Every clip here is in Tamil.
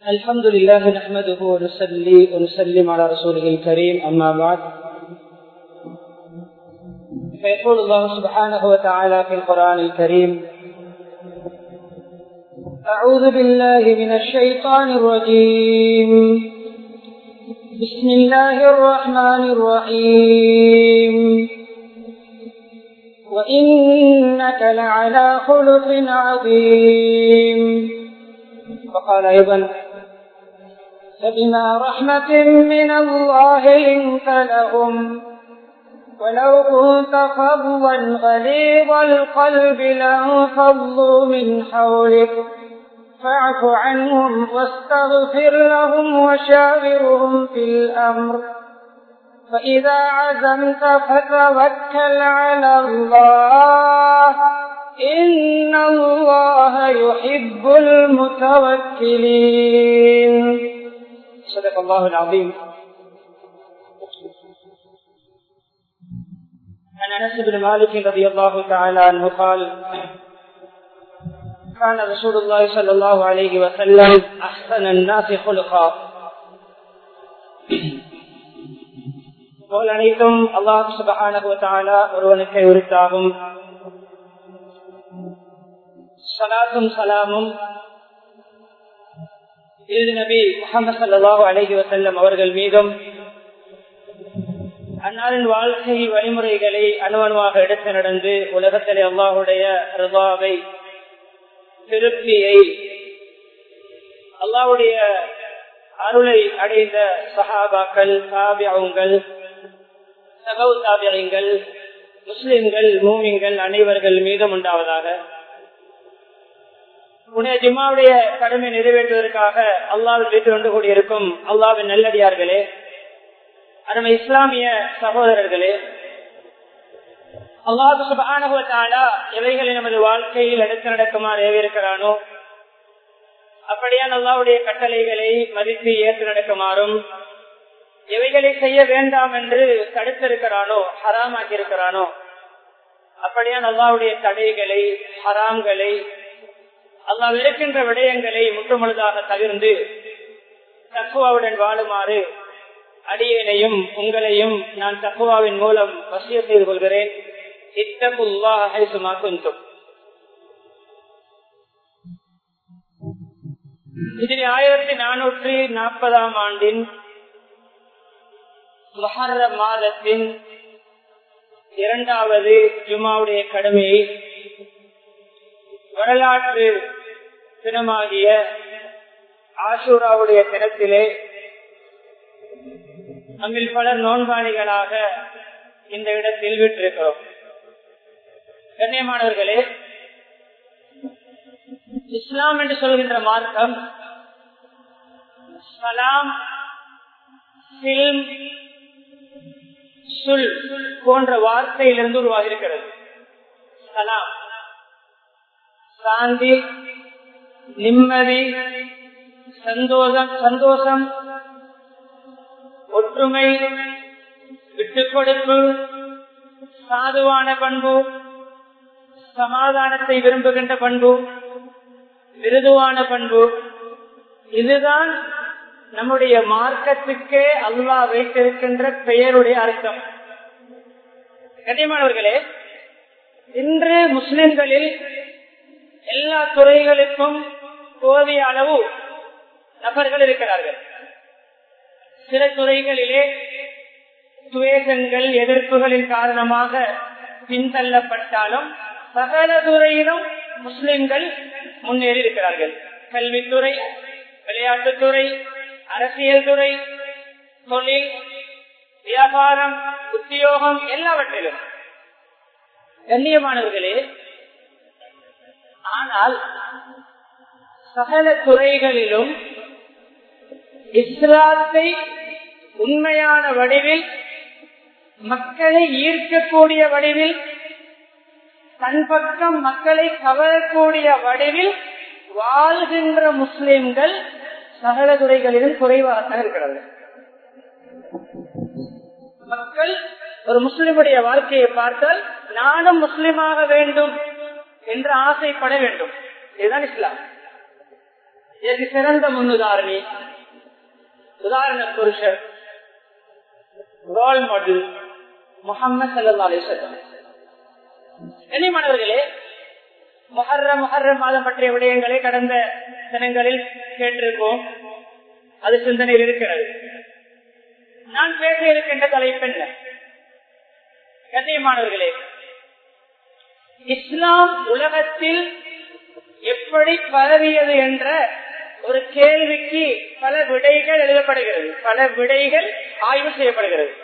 الحمد لله نحمده ونصلي ونسلم على رسوله الكريم أما بعد فيقول الله سبحانه وتعالى في القرآن الكريم أعوذ بالله من الشيطان الرجيم بسم الله الرحمن الرحيم وإنك لعلى خلق عظيم وقال أيضا فبما رحمة من الله لنت لهم ولو كنت فظا غليظ القلب لانفضوا من حولك فاعف عنهم واستغفر لهم وشاورهم في الأمر فإذا عزمت فتوكل على الله إن الله يحب المتوكلين صدق الله العظيم عن انس بن مالك رضي الله تعالى عنه قال كان رسول الله صلى الله عليه وسلم احسن الناس خلقا போல் அனைத்தும் அல்லாஹ் சுபஹானகுவத்தாலா ஒருவனுக்கு உரித்தாகும் சலாத்தும் சலாமும் இது நபி முகமது சல்லாஹூ அலஹி வசல்லம் அவர்கள் மீதும் அன்னாரின் வாழ்க்கை வழிமுறைகளை அணுவணுவாக எடுத்து நடந்து உலகத்திலே அல்லாஹுடைய ரிவாவை திருப்தியை அல்லாவுடைய அருளை அடைந்த சஹாபாக்கள் தாபியங்கள் சகவு தாபியங்கள் முஸ்லிம்கள் மூமிங்கள் அனைவர்கள் மீதும் உண்டாவதாக உடைய ஜிம்மாவுடைய கடமை நிறைவேற்றுவதற்காக அல்லாவில் வீட்டு வந்து கூடியிருக்கும் அல்லாவின் நல்லடியார்களே நம்ம இஸ்லாமிய சகோதரர்களே அல்லாஹு சுபானுவத்தாலா எவைகளை நமது வாழ்க்கையில் எடுத்து நடக்குமாறு ஏவிருக்கிறானோ அப்படியான் அல்லாவுடைய கட்டளைகளை மதித்து ஏற்று நடக்குமாறும் எவைகளை செய்ய வேண்டாம் என்று தடுத்திருக்கிறானோ ஹராமாக்கி இருக்கிறானோ அப்படியான் அல்லாவுடைய தடைகளை ஹராம்களை அல்லா இருக்கின்ற விடயங்களை முற்றுமுழுதாக தவிர்ந்து தக்குவாவுடன் வாழுமாறு அடியேனையும் உங்களையும் நான் தக்குவாவின் மூலம் வசிய செய்து கொள்கிறேன் இத்தகுல்லாஹும் இதில் ஆயிரத்தி நானூற்றி நாற்பதாம் ஆண்டின் மகர மாதத்தின் இரண்டாவது ஜுமாவுடைய கடமையை வரலாற்று தினமாகிய ஆசூராவுடைய தினத்திலே நம்மில் பலர் நோன்பாளிகளாக இந்த இடத்தில் விட்டிருக்கிறோம் கண்ணியமானவர்களே இஸ்லாம் என்று சொல்கின்ற மார்க்கம் சலாம் சுல் போன்ற வார்த்தையிலிருந்து உருவாகி இருக்கிறது சலாம் சாந்தி நிம்மதி சந்தோஷம் சந்தோஷம் ஒற்றுமை விட்டுக் கொடுப்பு சாதுவான பண்பு சமாதானத்தை விரும்புகின்ற பண்பு மிருதுவான பண்பு இதுதான் நம்முடைய மார்க்கத்துக்கே அல்லா வைத்திருக்கின்ற பெயருடைய அர்த்தம் கண்ணியமானவர்களே இன்று முஸ்லிம்களில் எல்லா துறைகளுக்கும் போதிய அளவு நபர்கள் இருக்கிறார்கள் சில துறைகளிலே துவேகங்கள் எதிர்ப்புகளின் காரணமாக பின்தள்ளப்பட்டாலும் சகல துறையிலும் முஸ்லிம்கள் முன்னேறி இருக்கிறார்கள் கல்வித்துறை விளையாட்டுத்துறை அரசியல் துறை தொழில் வியாபாரம் உத்தியோகம் எல்லாவற்றிலும் கண்ணியமானவர்களே ஆனால் சகல துறைகளிலும் இஸ்லாத்தை உண்மையான வடிவில் மக்களை ஈர்க்கக்கூடிய வடிவில் தன் பக்கம் மக்களை கவரக்கூடிய வடிவில் வாழ்கின்ற முஸ்லிம்கள் சகல துறைகளிலும் குறைவாக இருக்கிறது மக்கள் ஒரு முஸ்லிமுடைய வாழ்க்கையை பார்த்தால் நானும் முஸ்லிமாக வேண்டும் என்று ஆசைப்பட வேண்டும் இதுதான் இஸ்லாம் இதற்கு சிறந்த முன்னுதாரணி உதாரண புருஷர் ரோல் மாடல் முகமது சல்லா அலிசல்லம் கண்ணியமானவர்களே மொஹர்ர மொஹர்ர மாதம் பற்றிய விடயங்களை கடந்த தினங்களில் கேட்டிருக்கோம் அது சிந்தனையில் இருக்கிறது நான் பேச இருக்கின்ற தலைப்பு என்ன கண்ணியமானவர்களே இஸ்லாம் உலகத்தில் எப்படி பரவியது என்ற ஒரு கேள்விக்கு பல விடைகள் எழுதப்படுகிறது பல விடைகள் ஆய்வு செய்யப்படுகிறது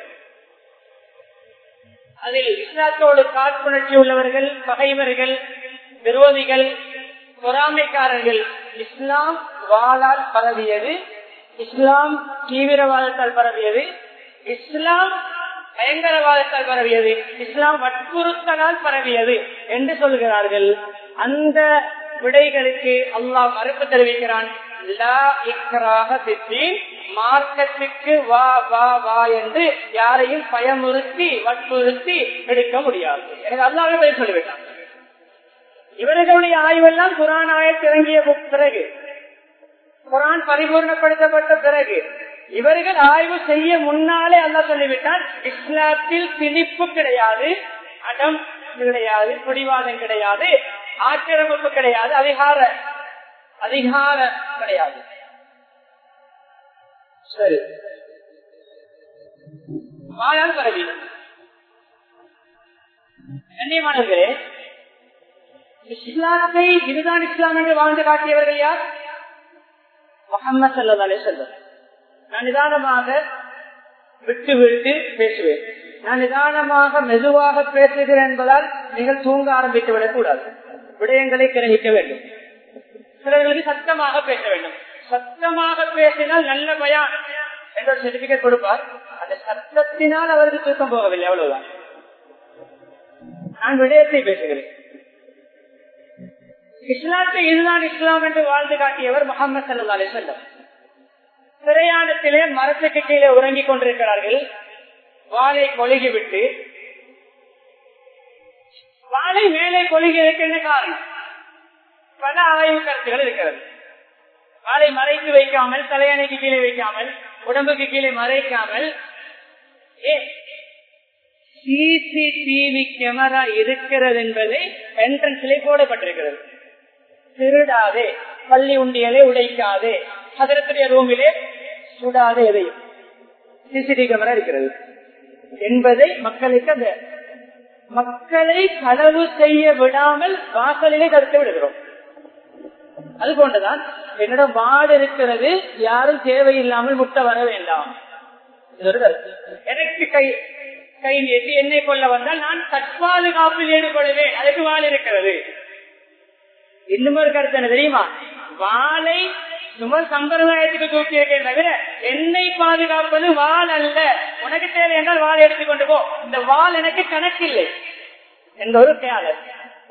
அதில் இஸ்லாத்தோடு காழ்ப்புணர்ச்சி உள்ளவர்கள் பகைவர்கள் விரோதிகள் பொறாமைக்காரர்கள் இஸ்லாம் வாளால் பரவியது இஸ்லாம் தீவிரவாதத்தால் பரவியது இஸ்லாம் பயங்கரவாதத்தால் பரவியது இஸ்லாம் வற்புறுத்தலால் பரவியது என்று சொல்கிறார்கள் அந்த விடைகளுக்கு அல்லாஹ் மறுப்பு தெரிவிக்கிறான் மார்க்கத்துக்கு வா வா வா என்று யாரையும் பயமுறுத்தி வற்புறுத்தி எடுக்க முடியாது எனக்கு அல்லாவே பதில் சொல்லிவிட்டான் இவர்களுடைய ஆய்வெல்லாம் குரான் ஆயத் இறங்கிய பிறகு குரான் பரிபூர்ணப்படுத்தப்பட்ட பிறகு இவர்கள் ஆய்வு செய்ய முன்னாலே அல்ல சொல்லிவிட்டால் இஸ்லாத்தில் திணிப்பு கிடையாது அடம் கிடையாது பிடிவாதம் கிடையாது ஆக்கிரமிப்பு கிடையாது அதிகார அதிகார கிடையாது சரி வாழால் பரவி கண்ணியமானவர்களே இஸ்லாத்தை இதுதான் இஸ்லாம் என்று வாழ்ந்து காட்டியவர்கள் யார் முகமது சல்லா அலே சொல்லம் நான் நிதானமாக விட்டு விட்டு பேசுவேன் நான் நிதானமாக மெதுவாக பேசுகிறேன் என்பதால் நீங்கள் தூங்க ஆரம்பித்து விடக் கூடாது விடயங்களை கிரகிக்க வேண்டும் சிலர்களுக்கு சத்தமாக பேச வேண்டும் சத்தமாக பேசினால் நல்ல பயான் என்ற ஒரு சர்டிபிகேட் கொடுப்பார் அந்த சத்தத்தினால் அவருக்கு தூக்கம் போகவில்லை அவ்வளவுதான் நான் விடயத்தை பேசுகிறேன் இஸ்லாத்தை இதுதான் இஸ்லாம் என்று வாழ்ந்து காட்டியவர் முகமது சல்லா அலி சொல்லம் பிரயாணத்திலே மரத்துக்கு கீழே உறங்கிக் கொண்டிருக்கிறார்கள் வாழை கொழுகி விட்டு வாழை மேலே கொழுகி என்ன காரணம் பல ஆய்வு கருத்துகள் இருக்கிறது வாழை மறைத்து வைக்காமல் தலையணைக்கு கீழே வைக்காமல் உடம்புக்கு கீழே மறைக்காமல் சிசிடிவி கேமரா இருக்கிறது என்பதை என்ட்ரன்ஸ்லே போடப்பட்டிருக்கிறது திருடாதே பள்ளி உண்டியலை உடைக்காதே அதற்குரிய ரூமிலே சுடாதே எதையும் சிசிடிவி கேமரா இருக்கிறது என்பதை மக்களுக்கு அந்த மக்களை களவு செய்ய விடாமல் வாசலிலே தடுத்து விடுகிறோம் அது போன்றுதான் என்னிடம் வாடு இருக்கிறது யாரும் தேவையில்லாமல் முட்ட வர வேண்டாம் எனக்கு கை கை நீட்டி என்னை கொள்ள வந்தால் நான் தற்பாதுகாப்பில் ஈடுபடுவேன் அதுக்கு வாழ் இருக்கிறது இன்னும் ஒரு கருத்து என்ன தெரியுமா வாளை சுமர் சம்பிரதாயத்துக்கு தூக்கி இருக்கேன் தவிர என்னை பாதுகாப்பது வாள் அல்ல உனக்கு தேவை என்றால் வாள் எடுத்துக்கொண்டு போ இந்த வாள் எனக்கு கணக்கில்லை என்ற ஒரு கேளர்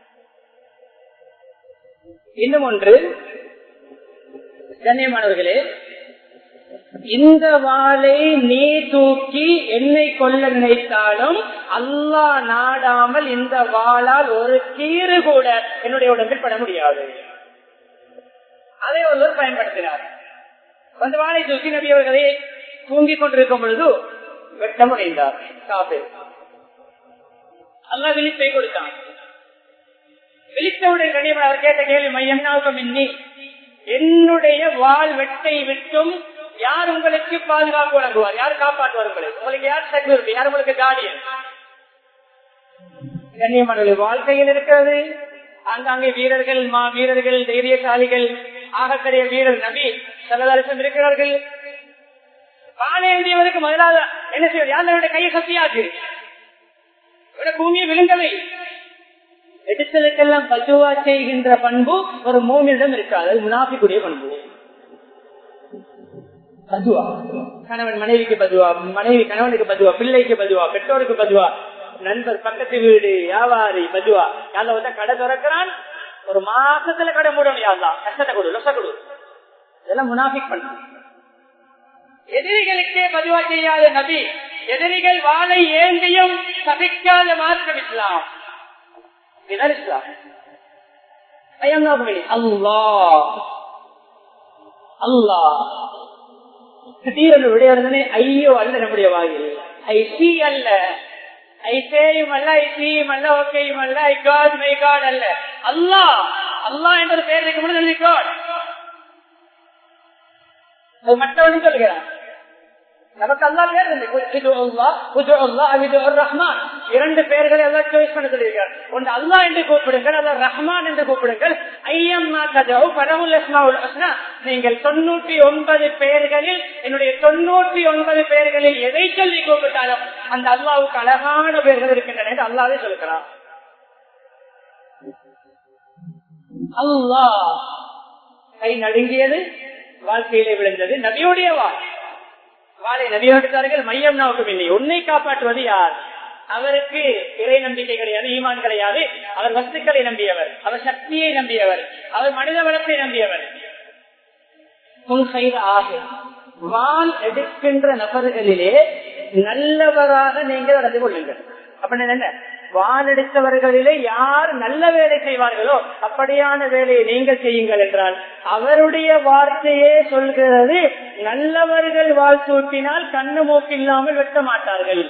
இன்னும் ஒன்று கண்ணியமானவர்களே இந்த வாளை நீ தூக்கி என்னை கொல்ல நினைத்தாலும் அல்லா நாடாமல் இந்த வாளால் ஒரு கீறு கூட என்னுடைய உடம்பில் பட முடியாது அதை ஒருவர் பயன்படுத்தினார் அந்த வாழை தூக்கி நபி அவர்களை தூங்கிக் கொண்டிருக்கும் பொழுது வெட்ட முனைந்தார் காப்பே அல்லா விழிப்பை கொடுத்தான் விழித்தவுடன் கண்ணியமாக அவர் கேட்ட கேள்வி மையம் நாவுக்கம் இன்னி என்னுடைய வாழ் வெட்டை விட்டும் யார் உங்களுக்கு பாதுகாப்பு வழங்குவார் யார் காப்பாற்றுவார் உங்களை உங்களுக்கு யார் செக்யூரிட்டி யார் உங்களுக்கு கார்டியன் கண்ணியமான வாழ்க்கையில் இருக்கிறது ஆங்காங்கே வீரர்கள் மா வீரர்கள் தைரியசாலிகள் ஆகப்பெரிய வீரர் நபி சல்லதாரிசம் இருக்கிறார்கள் வாழேந்தியவருக்கு முதலாக என்ன செய்வது யாருடைய கையை சத்தியாச்சு பூமியை விழுங்கவை எடுத்தலுக்கெல்லாம் பத்துவா செய்கின்ற பண்பு ஒரு மூமியிடம் இருக்காது அது முனாஃபிக்குரிய பண்பு பதுவா கணவன் மனைவிக்கு பதுவா மனைவி கணவனுக்கு பதுவா பிள்ளைக்கு பதுவா பெற்றோருக்கு பதுவா நண்பர் பக்கத்து வீடு வியாபாரி பதுவா யாரும் வந்து கடை திறக்கிறான் ஒரு மாசத்துல கடை மூடணும் யாருதான் கஷ்டத்தை கொடு லொச கொடு இதெல்லாம் முனாஃபிக் பண்ண எதிரிகளுக்கே பதுவா செய்யாத நபி எதிரிகள் வாழை ஏந்தியும் சபிக்காத மார்க்கம் இஸ்லாம் இதுதான் இஸ்லாம் அல்லா அல்லா திடீரென்று விடையாடுதனே ஐயோ அல்ல நம்முடைய வாயில் ஐசி அல்ல ஐசேயும் அல்ல ஐசியும் அல்ல ஓகேயும் அல்ல ஐ காட் மை காட் அல்ல அல்லா அல்லா என்ற பெயர் வைக்க முடியாது காட் அது மற்றவனும் சொல்கிறான் நமக்கு அல்லா பேர் ரஹ்மான் இரண்டு பெயர்களை எல்லாம் சாய்ஸ் பண்ண சொல்லியிருக்கார் ஒன்று அல்லா என்று கூப்பிடுங்கள் அல்ல ரஹ்மான் என்று கூப்பிடுங்கள் ஐயம்மா கதவு பரவுல் நீங்கள் தொண்ணூற்றி ஒன்பது பெயர்களில் என்னுடைய தொண்ணூற்றி ஒன்பது பெயர்களில் எதை சொல்லி கூப்பிட்டாலும் அந்த அல்லாவுக்கு அழகான பெயர்கள் இருக்கின்றன என்று அல்லாவே சொல்லுகிறார் அல்லா கை நடுங்கியது வாழ்க்கையிலே விழுந்தது நபியுடைய வாழ் வாழை நபியோடுத்தார்கள் மையம் நோக்கம் இல்லை உன்னை காப்பாற்றுவது யார் அவருக்கு இறை நம்பிக்கை கிடையாது ஈமான் கிடையாது அவர் வஸ்துக்களை நம்பியவர் அவர் சக்தியை நம்பியவர் அவர் மனித வளத்தை நம்பியவர் வால் எடுக்கின்ற நபர்களிலே நல்லவராக நீங்கள் நடந்து கொள்ளுங்கள் அப்படின்னு என்ன வால் எடுத்தவர்களிலே யார் நல்ல வேலை செய்வார்களோ அப்படியான வேலையை நீங்கள் செய்யுங்கள் என்றால் அவருடைய வார்த்தையே சொல்கிறது நல்லவர்கள் வாழ் சூட்டினால் கண்ணு மூக்கு இல்லாமல் வெட்ட மாட்டார்கள்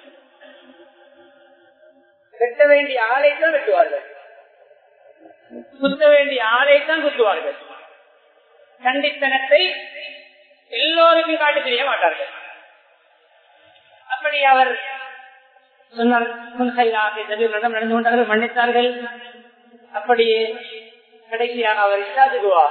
வெட்ட வேண்டிய ஆளைத்தான் வெட்டுவார்கள் குத்த வேண்டிய ஆளைத்தான் குத்துவார்கள் கண்டித்தனத்தை எல்லோருக்கும் காட்டி தெரிய மாட்டார்கள் அப்படி அவர் சொன்னார் நடந்து கொண்டார்கள் மன்னித்தார்கள் அப்படியே கடைசியாக அவர் இல்லாதுகுவா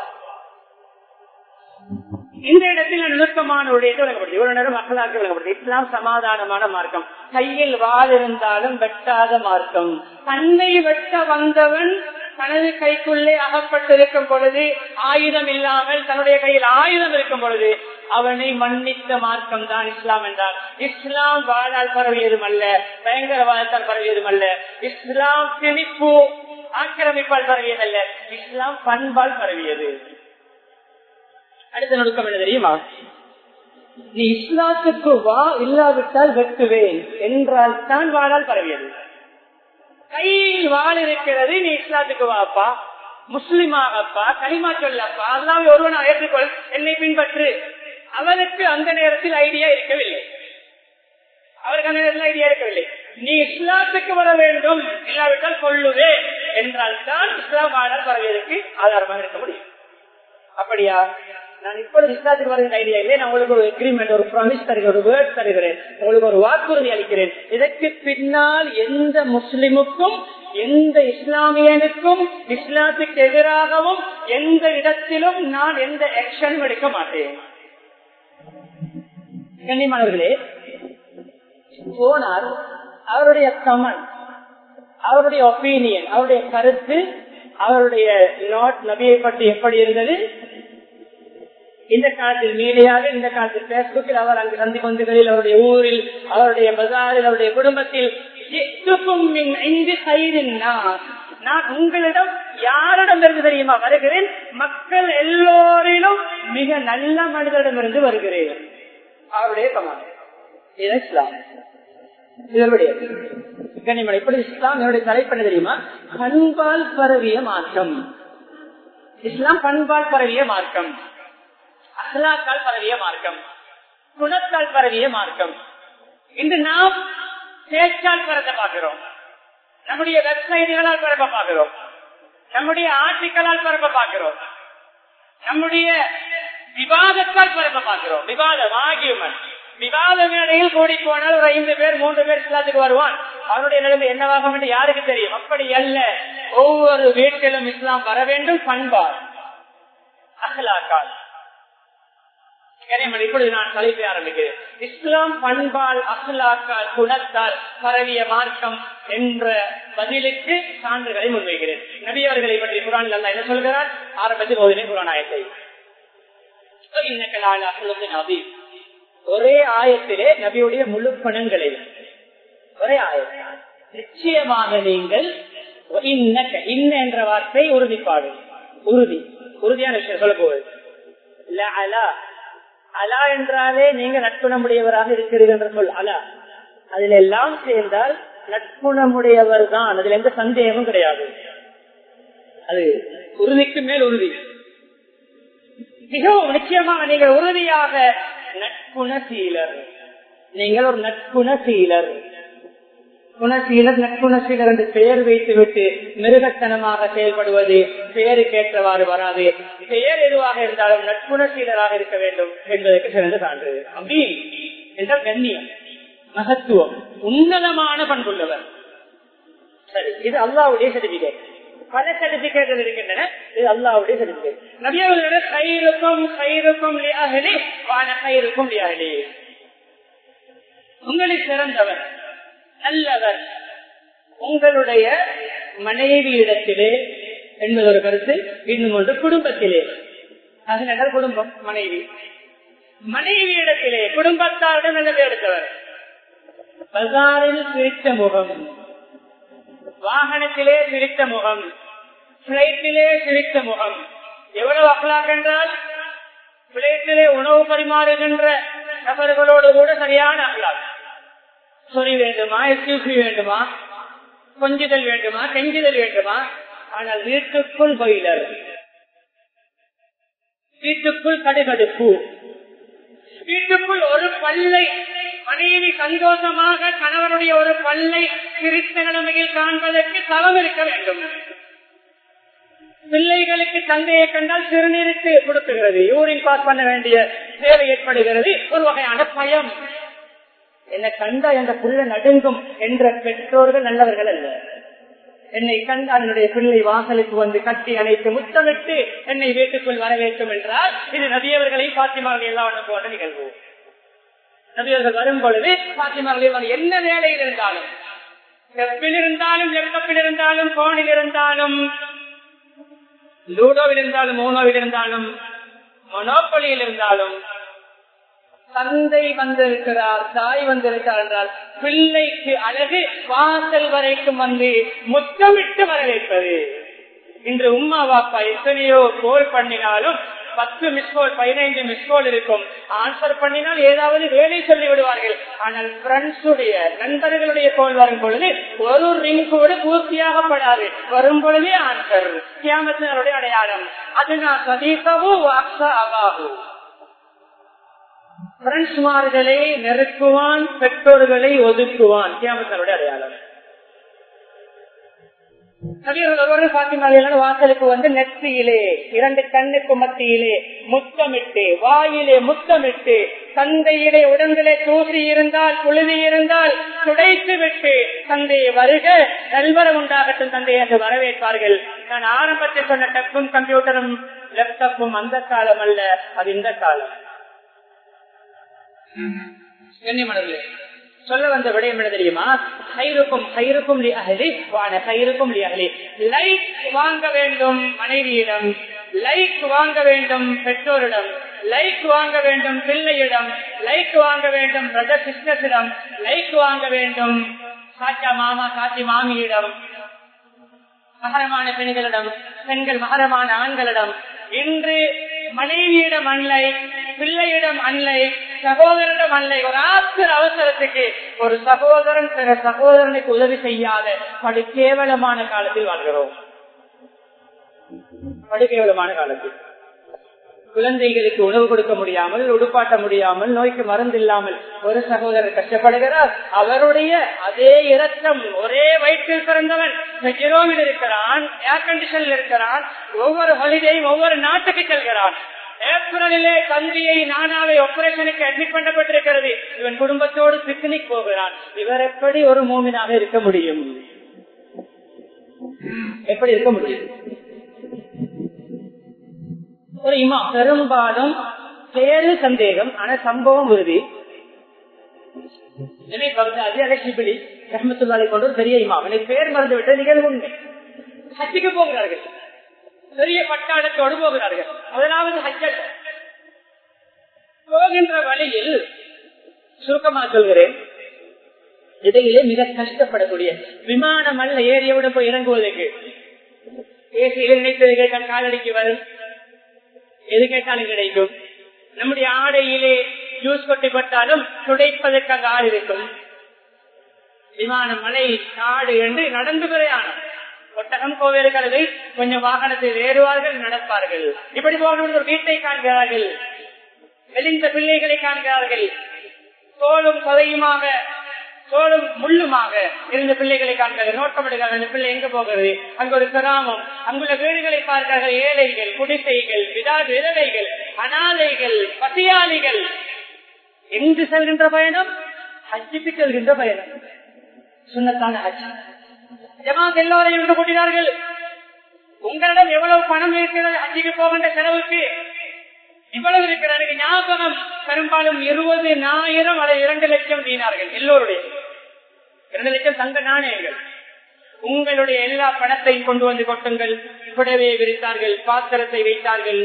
இந்த இடத்தில் நுணுக்கமான உடையத்தை விளக்கப்படுது ஒரு நேரம் மக்களாக விளக்கப்படுது இஸ்லாம் சமாதானமான மார்க்கம் கையில் வாழ் இருந்தாலும் வெட்டாத மார்க்கம் தன்னை வெட்ட வந்தவன் தனது கைக்குள்ளே அகப்பட்டிருக்கும் பொழுது ஆயுதம் இல்லாமல் தன்னுடைய கையில் ஆயுதம் இருக்கும் பொழுது அவனை மன்னித்த மார்க்கம் தான் இஸ்லாம் என்றால் இஸ்லாம் வாழால் பரவியதும் அல்ல பயங்கரவாதத்தால் பரவியதும் அல்ல இஸ்லாம் திணிப்பு ஆக்கிரமிப்பால் பரவியதல்ல இஸ்லாம் பண்பால் பரவியது அடுத்த நுணுக்கம் என்ன தெரியுமா நீ இஸ்லாத்துக்கு வா இல்லாவிட்டால் வெட்டுவேன் என்றால் தான் வாழால் பரவியது கையில் வாழ் இருக்கிறது நீ இஸ்லாத்துக்கு வாப்பா முஸ்லிமாகப்பா களிமா சொல்லப்பா அல்லாவை ஒருவன் ஏற்றுக்கொள் என்னை பின்பற்று அவனுக்கு அந்த நேரத்தில் ஐடியா இருக்கவில்லை அவருக்கு அந்த நேரத்தில் ஐடியா இருக்கவில்லை நீ இஸ்லாத்துக்கு வர வேண்டும் இல்லாவிட்டால் கொள்ளுவேன் என்றால் தான் இஸ்லாம் வாழால் பரவியதற்கு ஆதாரமாக இருக்க முடியும் அப்படியா நான் இப்பொழுது இஸ்லாத்துக்கு வருகிற ஐடியா இல்லை நான் உங்களுக்கு ஒரு எக்ரிமெண்ட் ஒரு ப்ராமிஸ் தருகிறேன் ஒரு வேர்ட் தருகிறேன் உங்களுக்கு ஒரு வாக்குறுதி அளிக்கிறேன் இதற்கு பின்னால் எந்த முஸ்லிமுக்கும் எந்த இஸ்லாமியனுக்கும் இஸ்லாத்துக்கு எதிராகவும் எந்த இடத்திலும் நான் எந்த ஆக்ஷனும் எடுக்க மாட்டேன் கண்ணியமானவர்களே போனார் அவருடைய கமன் அவருடைய ஒப்பீனியன் அவருடைய கருத்து அவருடைய நாட் நபியை பற்றி எப்படி இருந்தது இந்த காலத்தில் மீடியாவில் இந்த காலத்தில் பேஸ்புக்கில் அவர் அங்கு சந்தி பந்துகளில் அவருடைய ஊரில் அவருடைய பஜாரில் அவருடைய குடும்பத்தில் நான் உங்களிடம் யாரிடம் இருந்து தெரியுமா வருகிறேன் மக்கள் எல்லோரிலும் மிக நல்ல மனிதரிடமிருந்து வருகிறேன் அவருடைய சமாளம் இஸ்லாம் இதனுடைய கனிமலை எப்படி இஸ்லாம் என்னுடைய தலைப்பண்ண தெரியுமா பண்பால் பரவிய மாற்றம் இஸ்லாம் பண்பால் பரவிய மார்க்கம் அகலாக்கால் பரவிய மார்க்கம் குணத்தால் பரவிய மார்க்கம் இன்று நாம் பேச்சால் பரத பார்க்கிறோம் நம்முடைய வெப்சைட்டுகளால் பரப்ப பார்க்கிறோம் நம்முடைய ஆர்டிக்கலால் பரப்ப பார்க்கிறோம் நம்முடைய விவாதத்தால் பரப்ப பார்க்கிறோம் விவாதம் ஆகியவன் விவாத மேடையில் கூடி போனால் ஒரு ஐந்து பேர் மூன்று பேர் இஸ்லாத்துக்கு வருவான் அவனுடைய நிலைமை என்னவாகும் என்று யாருக்கு தெரியும் அப்படி அல்ல ஒவ்வொரு வீட்டிலும் இஸ்லாம் வர வேண்டும் பண்பார் அகலாக்கால் இப்பொழுது நான் தலைப்பை ஆரம்பிக்கிறேன் இஸ்லாம் பண்பால் அகலாக்கால் குணத்தால் பரவிய மார்க்கம் என்ற பதிலுக்கு சான்றுகளை முன்வைக்கிறேன் நபியவர்களை பற்றி குரான் அல்ல என்ன சொல்கிறார் ஆரம்பத்தில் ஓதினே குரானாயத்தை நபி ஒரே ஆயத்திலே நபியுடைய முழு பணங்களை ஒரே ஆயத்தில் நிச்சயமாக நீங்கள் இன்ன என்ற வார்த்தை உறுதிப்பாடு உறுதி உறுதியான விஷயம் சொல்ல போவது அலா அலா என்றாலே நீங்க நட்புணமுடையவராக இருக்கிறீர்கள் என்ற சொல் அலா அதுல எல்லாம் சேர்ந்தால் நட்புணமுடையவர் தான் அதுல எந்த சந்தேகமும் கிடையாது அது உறுதிக்கு மேல் உறுதி மிகவும் நிச்சயமாக நீங்கள் உறுதியாக நட்புணசீலர் நீங்கள் ஒரு நட்புணசீலர் குணசீலர் நட்புணசீலர் என்று பெயர் வைத்துவிட்டு மிருகத்தனமாக செயல்படுவது பெயருக்கேற்றவாறு வராது பெயர் எதுவாக இருந்தாலும் நட்புணசீலராக இருக்க வேண்டும் என்பதற்கு சிறந்த சான்று அப்படி என்றால் கண்ணியம் மகத்துவம் உன்னதமான பண்புள்ளவர் சரி இது அல்லாவுடைய சர்டிபிகேட் பல சர்டிபிகேட்கள் இருக்கின்றன இது அல்லாவுடைய சர்டிபிகேட் நபியவர்களோட கயிறுக்கும் கயிறுக்கும் லியாகலே வான கயிறுக்கும் லியாகலே உங்களில் சிறந்தவர் நல்லவர் உங்களுடைய மனைவியிடத்திலே என்பது ஒரு கருத்து இன்னும் ஒன்று குடும்பத்திலே அது குடும்பம் மனைவி மனைவியிடத்திலே குடும்பத்தாருடன் நல்லது எடுத்தவர் பசாரில் சிரித்த முகம் வாகனத்திலே சிரித்த முகம் பிளைட்டிலே சிரித்த முகம் எவ்வளவு அகலாக் என்றால் பிளேட்டிலே உணவு பரிமாறுகின்ற நபர்களோடு கூட சரியான அகலாக் சொறி வேண்டுமா எஸ்யூசி வேண்டுமா கொஞ்சுதல் வேண்டுமா கெஞ்சுதல் வேண்டுமா ஆனால் வீட்டுக்குள் பயிலர் வீட்டுக்குள் கடுகடுப்பு வீட்டுக்குள் ஒரு பல்லை மனைவி சந்தோஷமாக கணவனுடைய ஒரு பல்லை சிரித்த நிலைமையில் காண்பதற்கு தவம் இருக்க வேண்டும் பிள்ளைகளுக்கு தந்தையை கண்டால் சிறுநீருக்கு கொடுக்குகிறது யூரின் பாஸ் பண்ண வேண்டிய தேவை ஏற்படுகிறது ஒரு வகையான பயம் என்னை கண்டா என்ற புள்ள நடுங்கும் என்ற பெற்றோர்கள் நல்லவர்கள் அல்ல என்னை கண்டால் என்னுடைய பிள்ளை வாசலுக்கு வந்து கட்டி அணைத்து முத்தமிட்டு என்னை வீட்டுக்குள் வரவேற்கும் என்றால் இது நதியவர்களை பாத்திமார்கள் எல்லாம் ஒன்று போன்ற நிகழ்வு நபியர்கள் வரும் பொழுது பாத்திமார்கள் என்ன வேலையில் இருந்தாலும் செப்பில் இருந்தாலும் லேப்டாப்பில் இருந்தாலும் போனில் இருந்தாலும் லூடோவில் இருந்தாலும் மோனோவில் இருந்தாலும் மொனோப்பொலியில் இருந்தாலும் தந்தை வந்திருக்கிறார் தாய் வந்திருக்கிறார் என்றால் பிள்ளைக்கு அழகு வாசல் வரைக்கும் வந்து முத்தமிட்டு வரவேற்பது இன்று உம்மா வாப்பா எத்தனையோ கோல் பண்ணினாலும் பத்து மிஸ்கோல் பதினைந்து மிஸ்கோல் இருக்கும் ஆன்சர் பண்ணினால் ஏதாவது வேலை சொல்லி விடுவார்கள் ஆனால் ஃப்ரெண்ட்ஸுடைய நண்பர்களுடைய கோல் வரும் பொழுது ஒரு ரிங் கூட பூர்த்தியாகப்படாது வரும் பொழுதே ஆன்சர் கியாமத்தினருடைய அடையாளம் அது நான் சதீசவும் அவாகும் பிரெண்ட்ஸ்மார்களை நெருக்குவான் பெற்றோர்களை ஒதுக்குவான் கியாமத்தினருடைய அடையாளம் வாசலுக்கு வந்து நெற்றியிலே இரண்டு கண்ணுக்கு மத்தியிலே முத்தமிட்டு வாயிலே முத்தமிட்டு தந்தையிலே உடம்பிலே தூசி இருந்தால் புழுதி இருந்தால் துடைத்து விட்டு தந்தையை வருக நல்வரம் உண்டாகட்டும் தந்தை என்று வரவேற்பார்கள் நான் ஆரம்பத்தில் சொன்ன டப்பும் கம்ப்யூட்டரும் லேப்டாப்பும் அந்த காலம் அல்ல அது இந்த காலம் கண்ணியமனர்களே சொல்ல வந்த விடயம் என்ன தெரியுமா கயிறுக்கும் கயிறுக்கும் வான கயிறுக்கும் லைக் வாங்க வேண்டும் மனைவியிடம் லைக் வாங்க வேண்டும் பெற்றோரிடம் லைக் வாங்க வேண்டும் பிள்ளையிடம் லைக் வாங்க வேண்டும் பிரதர் சிஸ்டர்ஸிடம் லைக் வாங்க வேண்டும் சாச்சா மாமா சாச்சி மாமியிடம் மகரமான பெண்களிடம் பெண்கள் மகரமான ஆண்களிடம் இன்று மனைவியிடம் அன்லை பிள்ளையிடம் அன்லை சகோதரனிடம் அன்லை ஒரு ஆத்திர அவசரத்துக்கு ஒரு சகோதரன் பிற சகோதரனுக்கு உதவி செய்யாத படு கேவலமான காலத்தில் வாழ்கிறோம் படு கேவலமான காலத்தில் குழந்தைகளுக்கு உணவு கொடுக்க முடியாமல் உடுப்பாட்ட முடியாமல் நோய்க்கு மருந்து இல்லாமல் ஒரு சகோதரர் கஷ்டப்படுகிறார் அவருடைய அதே இரத்தம் ஒரே வயிற்றில் பிறந்தவன் ஜெரோவில் இருக்கிறான் ஏர் கண்டிஷனில் இருக்கிறான் ஒவ்வொரு ஹாலிடேயும் ஒவ்வொரு நாட்டுக்கு செல்கிறான் ஏப்ரலிலே தந்தியை நானாவை ஆபரேஷனுக்கு அட்மிட் பண்ணப்பட்டிருக்கிறது இவன் குடும்பத்தோடு பிக்னிக் போகிறான் இவர் எப்படி ஒரு மூமினாக இருக்க முடியும் எப்படி இருக்க முடியும் ஒரு இமா பெரும்பாலும் பேரு சந்தேகம் ஆனா சம்பவம் உறுதி கொண்டு ஒரு பெரிய இமாம் எனக்கு பேர் மறந்து விட்ட நிகழ்வு உண்மை ஹஜ்ஜுக்கு போகிறார்கள் பெரிய பட்டாளத்தோடு போகிறார்கள் முதலாவது ஹஜ்ஜல் போகின்ற வழியில் சுருக்கமாக சொல்கிறேன் இடையிலே மிக கஷ்டப்படக்கூடிய விமானம் அல்ல ஏரியோட போய் இறங்குவதற்கு ஏசியில் நினைத்தது கேட்டால் காலடிக்கு வரும் எது கேட்டாலும் கிடைக்கும் நம்முடைய ஆடையிலே ஜூஸ் கொட்டிப்பட்டாலும் துடைப்பதற்கு ஆள் இருக்கும் விமானம் மலை காடு என்று நடந்து பிரயாணம் ஒட்டகம் கோவில் கழுதை கொஞ்சம் வாகனத்தில் ஏறுவார்கள் நடப்பார்கள் இப்படி போகிற ஒரு வீட்டை காண்கிறார்கள் மெலிந்த பிள்ளைகளை காண்கிறார்கள் தோளும் சதையுமாக தோளும் முள்ளுமாக இருந்த பிள்ளைகளை காண்கிறார்கள் நோட்டமிடுகிறார்கள் அந்த பிள்ளை எங்க போகிறது அங்க ஒரு கிராமம் அங்குள்ள வீடுகளை பார்க்கிறார்கள் ஏழைகள் குடிசைகள் விதா விதவைகள் அனாதைகள் பசியாளிகள் எங்கு செல்கின்ற பயணம் ஹஜ்ஜுக்கு செல்கின்ற பயணம் சுண்ணத்தான ஹஜ் ஜமாத் எல்லோரையும் ஒன்று கூட்டினார்கள் உங்களிடம் எவ்வளவு பணம் இருக்கிறது ஹஜ்ஜுக்கு போகின்ற செலவுக்கு இவ்வளவு இருக்கிறாரு ஞாபகம் பெரும்பாலும் இருபது ஆயிரம் அல்லது இரண்டு லட்சம் தீனார்கள் எல்லோருடைய இரண்டு லட்சம் தங்க நாணயங்கள் உங்களுடைய எல்லா பணத்தையும் கொண்டு வந்து கொட்டுங்கள் புடவையை விரித்தார்கள் பாத்திரத்தை வைத்தார்கள்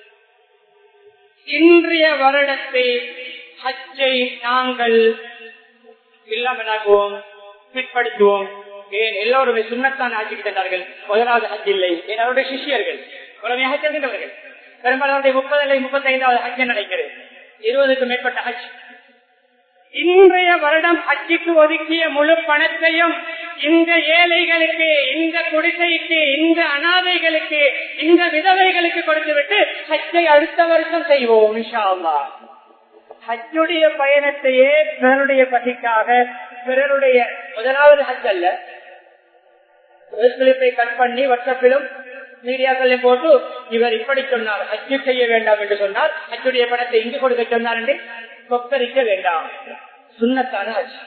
இன்றைய வருடத்தை ஹஜ்ஜை நாங்கள் இல்லாமலாக்குவோம் பிற்படுத்துவோம் ஏன் எல்லோருமே சுண்ணத்தான் ஆட்சிக்கு தந்தார்கள் முதலாவது ஹஜ் இல்லை ஏன் அவருடைய சிஷியர்கள் உடமையாக செல்கின்றவர்கள் பெரும்பாலும் முப்பது அல்லது முப்பத்தி ஐந்தாவது ஹஜ் நடக்கிறது இருபதுக்கும் மேற்பட்ட ஹஜ் இன்றைய வருடம் ஹஜ்ஜுக்கு ஒதுக்கிய முழு பணத்தையும் இந்த ஏழைகளுக்கு இந்த குடிசைக்கு இந்த அனாதைகளுக்கு இந்த விதவைகளுக்கு கொடுத்துவிட்டு ஹஜ்ஜை அடுத்த வருஷம் செய்வோம் இன்ஷா அல்லாஹ் ஹஜ்ஜுடைய பயணத்தையே பிறருடைய பசிக்காக பிறருடைய முதலாவது ஹஜ் அல்ல கிளிப்பை கட் பண்ணி வாட்ஸ்அப்பிலும் மீடியாக்களை போட்டு இவர் இப்படி சொன்னார் ஹஜ்ஜு செய்ய வேண்டாம் என்று சொன்னார் ஹஜ்ஜுடைய பணத்தை இங்கு கொடுக்க சொன்னார் என்று கொக்கரிக்க வேண்டாம் சுண்ணத்தான ஹஜ்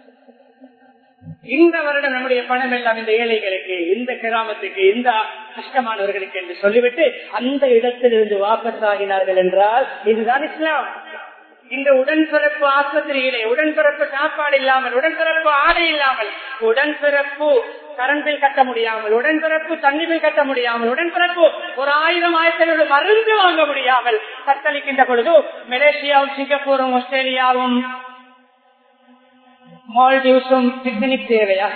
இந்த வருடம் நம்முடைய பணம் எல்லாம் இந்த ஏழைகளுக்கு இந்த கிராமத்துக்கு இந்த கஷ்டமானவர்களுக்கு என்று சொல்லிவிட்டு அந்த இடத்திலிருந்து வாபஸ் ஆகினார்கள் என்றால் இதுதான் இஸ்லாம் இந்த உடன்பிறப்பு ஆஸ்பத்திரியிலே உடன்பிறப்பு சாப்பாடு இல்லாமல் உடன்பிறப்பு ஆடை இல்லாமல் உடன்பிறப்பு கரண்ட் பில் கட்ட முடியாமல் உடன்பிறப்பு தண்ணி பில் கட்ட முடியாமல் உடன்பிறப்பு ஒரு ஆயிரம் ஆயிரத்தி மருந்து வாங்க முடியாமல் தத்தளிக்கின்ற பொழுது மலேசியாவும் சிங்கப்பூரும் ஆஸ்திரேலியாவும் மால்டீவ்ஸும் பிக்னிக் தேவையா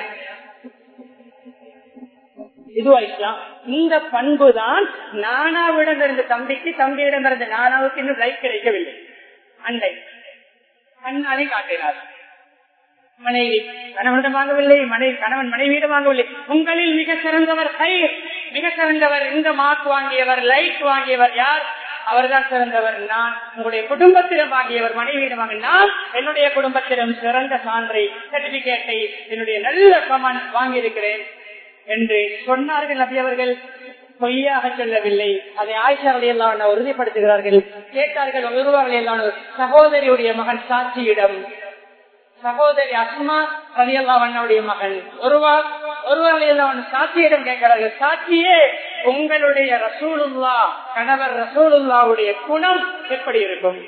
இதுவா இஸ்லாம் இந்த பண்பு தான் நானாவிடம் இருந்த தம்பிக்கு தம்பியிடம் இருந்த நானாவுக்கு இன்னும் லைக் கிடைக்கவில்லை அண்டை கண்ணாலே காட்டினார் மனைவி கணவனிடம் வாங்கவில்லை மனைவி கணவன் மனைவியிடம் வாங்கவில்லை உங்களில் மிக சிறந்தவர் கை மிக சிறந்தவர் இந்த மார்க் வாங்கியவர் லைக் வாங்கியவர் யார் அவர்தான் சிறந்தவர் நான் உங்களுடைய குடும்பத்திடம் வாங்கியவர் மனைவியிடம் வாங்க நான் என்னுடைய குடும்பத்திடம் சிறந்த சான்றை சர்டிபிகேட்டை என்னுடைய நல்ல கமன் வாங்கியிருக்கிறேன் என்று சொன்னார்கள் நபி அவர்கள் பொய்யாக சொல்லவில்லை அதை ஆய்ச்சாரலை எல்லாம் உறுதிப்படுத்துகிறார்கள் கேட்டார்கள் ஒருவர்கள் எல்லாம் சகோதரியுடைய மகன் சாட்சியிடம் சகோதரி அஸ்மா ரலியல்லாவுடைய மகன் ஒருவர் ஒருவர்கள் எல்லாம் சாட்சியிடம் கேட்கிறார்கள் சாட்சியே உங்களுடைய ரசூலுல்லா கணவர் ரசூலுல்லாவுடைய குணம் எப்படி இருக்கும்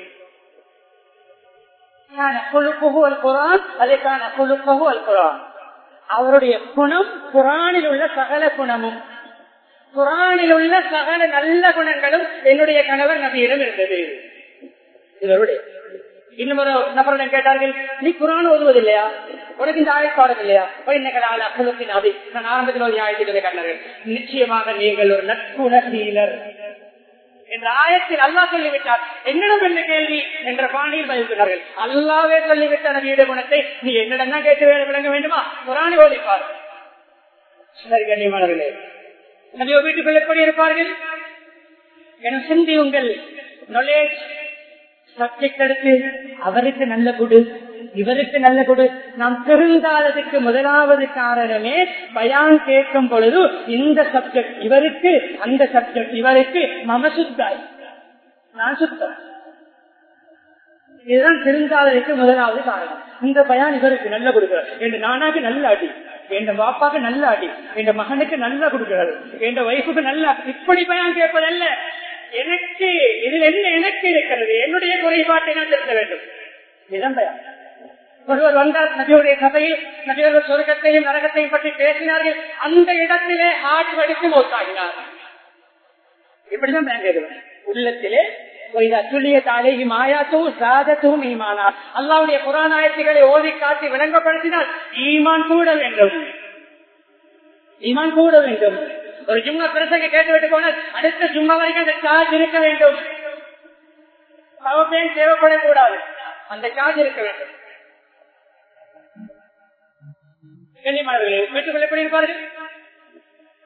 குரான் அதற்கான குழுக்ககு அல் குரான் அவருடைய குணம் குரானில் உள்ள சகல குணமும் குரானில் உள்ள சகல நல்ல குணங்களும் என்னுடைய கணவர் நபியிடம் இருந்தது இவருடைய இன்னும் ஒரு நபரிடம் கேட்டார்கள் நீ குரான் ஓதுவதில்லையா உனக்கு இந்த ஆயப்பாடம் இல்லையா இன்னைக்கு அக்குலத்தின் அது நான் ஆரம்பத்தில் ஒரு ஆயத்திலே கண்டார்கள் நிச்சயமாக நீங்கள் ஒரு நட்புணர்சீலர் என்ற ஆயத்தில் அல்லா சொல்லிவிட்டார் என்னிடம் என்ன கேள்வி என்ற பாணியில் பதில் சொன்னார்கள் அல்லாவே சொல்லிவிட்ட நபியுடைய குணத்தை நீ என்னிடம் தான் கேட்டு விளங்க வேண்டுமா குரானை ஓதிப்பார் சரி கண்ணியமானவர்களே நபியோ வீட்டுக்குள் எப்படி இருப்பார்கள் என சிந்தியுங்கள் நாலேஜ் சப்ஜெக்ட் எடுத்து அவருக்கு நல்ல குடு இவருக்கு நல்ல குடு நாம் திருந்தாததுக்கு முதலாவது காரணமே பயான் கேட்கும் பொழுது இந்த சப்ஜெக்ட் இவருக்கு அந்த சப்ஜெக்ட் இவருக்கு மம சுத்தாய் நான் சுத்தம் இதுதான் திருந்தாததுக்கு முதலாவது காரணம் இந்த பயான் இவருக்கு நல்ல கொடுக்கிறார் என் நானாக்கு நல்ல அடி என் பாப்பாக்கு நல்ல அடி என் மகனுக்கு நல்லா கொடுக்கிறார் என் ஒய்ஃபுக்கு நல்ல இப்படி பயான் கேட்பதல்ல எனக்கு இதில் என்ன எனக்கு இருக்கிறது என்னுடைய குறைபாட்டை நான் திருத்த வேண்டும் இதுதான் பயான் ஒருவர் வந்தார் நபியுடைய கதையில் நபியர்கள் சொர்க்கத்தையும் நரகத்தையும் பற்றி பேசினார்கள் அந்த இடத்திலே ஹார்ட் வடித்து மௌத்தாகினார் இப்படிதான் பயங்கருவேன் உள்ளத்திலே அல்லாவுடைய புறாநாயத்திகளை ஓதி காட்டி விளங்கப்படுத்தினால் ஈமான் கூட வேண்டும் ஈமான் கூட வேண்டும் ஒரு ஜும்மா பிரசங்க கேட்டுவிட்டு போனால் அடுத்த ஜும்மா வரைக்கும் அந்த சார்ஜ் இருக்க வேண்டும் பவர் தேவைப்படக்கூடாது அந்த சார்ஜ் இருக்க வேண்டும் கண்ணியமானவர்களே வீட்டுக்குள் எப்படி இருப்பார்கள்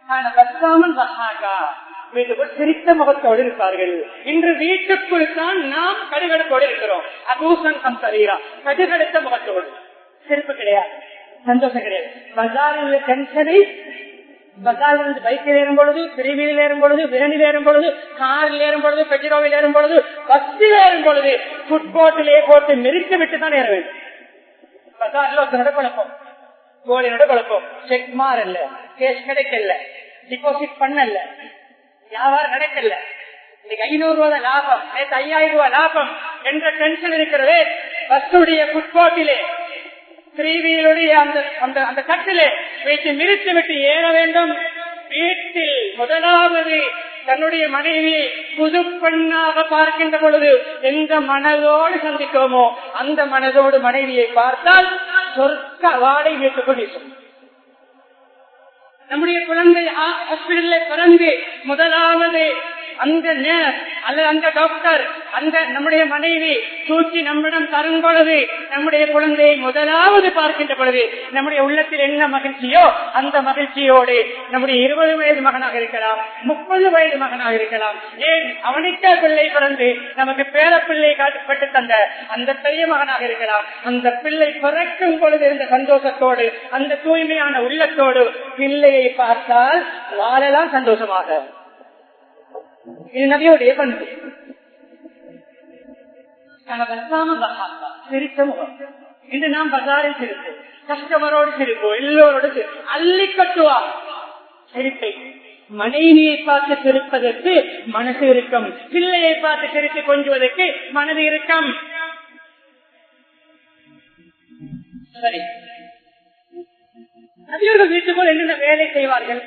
வீட்டுக்குள் சிரித்த முகத்தோடு இருப்பார்கள் இன்று வீட்டுக்குள் தான் நாம் கடுகடுப்போடு இருக்கிறோம் அபூசன் சம் சரீரா கடுகடுத்த முகத்தோடு சிரிப்பு கிடையாது சந்தோஷம் கிடையாது பஜாரில் டென்ஷனை பஜாரில் இருந்து பைக்கில் ஏறும் பொழுது பிரிவில் ஏறும் பொழுது விரணில் ஏறும் பொழுது காரில் ஏறும் பொழுது பெட்ரோவில் ஏறும் பொழுது பஸ்ஸில் ஏறும் பொழுது புட்போட்டிலே போட்டு மெரித்து விட்டு தான் ஏற வேண்டும் பஜார்ல ஒருத்தனோட குழப்பம் கோழினோட குழப்பம் செக் மாறல கேஷ் கிடைக்கல டிபாசிட் பண்ணல வியாபாரம் நடக்கல இன்னைக்கு ஐநூறு ரூபாய் லாபம் நேற்று ஐயாயிரம் ரூபாய் லாபம் என்ற டென்ஷன் இருக்கிறது பஸ்ஸுடைய புட்போட்டிலே ஸ்ரீவியலுடைய அந்த அந்த அந்த கட்டிலே வைத்து நிறுத்தி விட்டு ஏற வேண்டும் வீட்டில் முதலாவது தன்னுடைய மனைவியை புது பெண்ணாக பார்க்கின்ற பொழுது எந்த மனதோடு சந்தித்தோமோ அந்த மனதோடு மனைவியை பார்த்தால் சொர்க்க வாடை வீட்டுக்குள் வீசும் நம்முடைய குழந்தை ஹாஸ்பிட்டல்ல பிறந்து முதலாவது அந்த நேர் அல்லது அந்த டாக்டர் அந்த நம்முடைய மனைவி தூக்கி நம்மிடம் தரும் பொழுது நம்முடைய குழந்தையை முதலாவது பார்க்கின்ற பொழுது நம்முடைய உள்ளத்தில் என்ன மகிழ்ச்சியோ அந்த மகிழ்ச்சியோடு நம்முடைய இருபது வயது மகனாக இருக்கலாம் முப்பது வயது மகனாக இருக்கலாம் ஏன் அவனுக்கே பிள்ளை பிறந்து நமக்கு பேர பிள்ளை காட்டப்பட்டு தந்த அந்த பெரிய மகனாக இருக்கலாம் அந்த பிள்ளை பிறக்கும் பொழுது இருந்த சந்தோஷத்தோடு அந்த தூய்மையான உள்ளத்தோடு பிள்ளையை பார்த்தால் வாழலாம் சந்தோஷமாக இது நபியோடைய பண்பு சிரித்த முகம் இன்று நாம் பஜாரில் சிரிப்போம் கஸ்டமரோடு சிரிப்போம் எல்லோரோடு அள்ளி கட்டுவார் சிரிப்பை மனைவியை பார்த்து சிரிப்பதற்கு மனசு இருக்கும் பிள்ளையை பார்த்து சிரித்து கொஞ்சுவதற்கு மனது இருக்கும் சரி நபியர்கள் வீட்டுக்குள் என்னென்ன வேலை செய்வார்கள்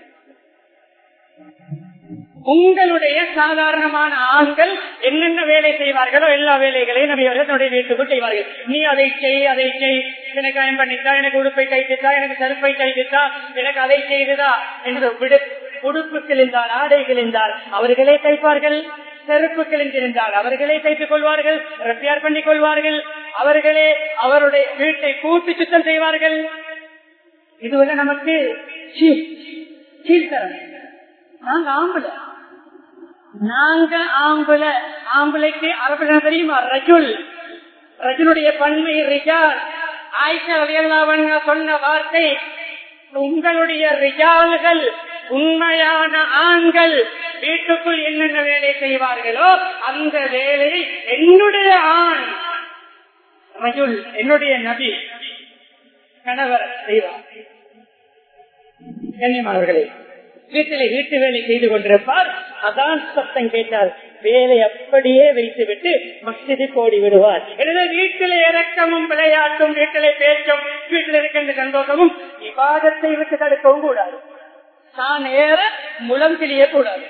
உங்களுடைய சாதாரணமான ஆண்கள் என்னென்ன வேலை செய்வார்களோ எல்லா வேலைகளையும் நபியவர்கள் தன்னுடைய வீட்டுக்குள் செய்வார்கள் நீ அதை செய் அதை செய் எனக்கு அயம் பண்ணித்தா எனக்கு உடுப்பை தைத்துத்தா எனக்கு செருப்பை தைத்துத்தா எனக்கு அதை செய்துதா என்று விடு உடுப்பு கிழிந்தால் ஆடை கிழிந்தால் அவர்களே தைப்பார்கள் செருப்பு கிழிந்திருந்தால் அவர்களே தைத்துக் கொள்வார்கள் ரெப்பியார் பண்ணிக் கொள்வார்கள் அவர்களே அவருடைய வீட்டை கூட்டி சுத்தம் செய்வார்கள் இதுவரை நமக்கு சீர்தரம் நாங்க ஆம்பளை நாங்க ஆம்பளை ஆம்பளைக்கு அரபின தெரியுமா ரஜுல் ரஜுனுடைய பன்மை ரிஜால் ஆயிஷா ரவியல்லாவன் சொன்ன வார்த்தை உங்களுடைய ரிஜால்கள் உண்மையான ஆண்கள் வீட்டுக்குள் என்னென்ன வேலை செய்வார்களோ அந்த வேலையை என்னுடைய ஆண் ரஜுல் என்னுடைய நபி கணவர் செய்வார் கண்ணியமானவர்களே வீட்டிலே வீட்டு வேலை செய்து கொண்டிருப்பார் அதான் சத்தம் கேட்டால் வேலை அப்படியே வைத்துவிட்டு மசிதி கோடி விடுவார் எனவே வீட்டிலே இறக்கமும் விளையாட்டும் வீட்டிலே பேச்சும் வீட்டில் இருக்கின்ற சந்தோஷமும் விவாதத்தை விட்டு தடுக்கவும் கூடாது தான் ஏற முளம் கிளியக்கூடாது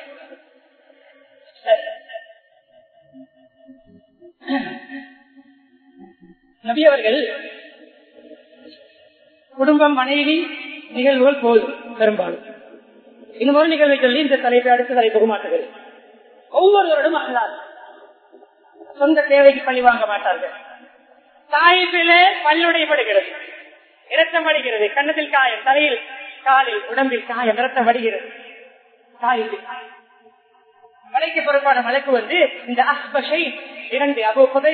நபி அவர்கள் குடும்பம் மனைவி நிகழ்வுகள் போதும் பெரும்பாலும் இந்த மாதிரி நிகழ்வை சொல்லி இந்த தலைப்பை அடுத்த தலைப்புக்கு மாற்றுகிறது ஒவ்வொருவரோடும் அகலாது சொந்த தேவைக்கு பழி வாங்க மாட்டார்கள் தாய்ப்பிலே பல்லுடையப்படுகிறது இரத்தம் வடிகிறது கன்னத்தில் காயம் தலையில் காலில் உடம்பில் காயம் இரத்தம் வடிகிறது தாய்ப்பு மலைக்கு பொறுப்பான மலைக்கு வந்து இந்த அஸ்பஷை இரண்டு அபு புதை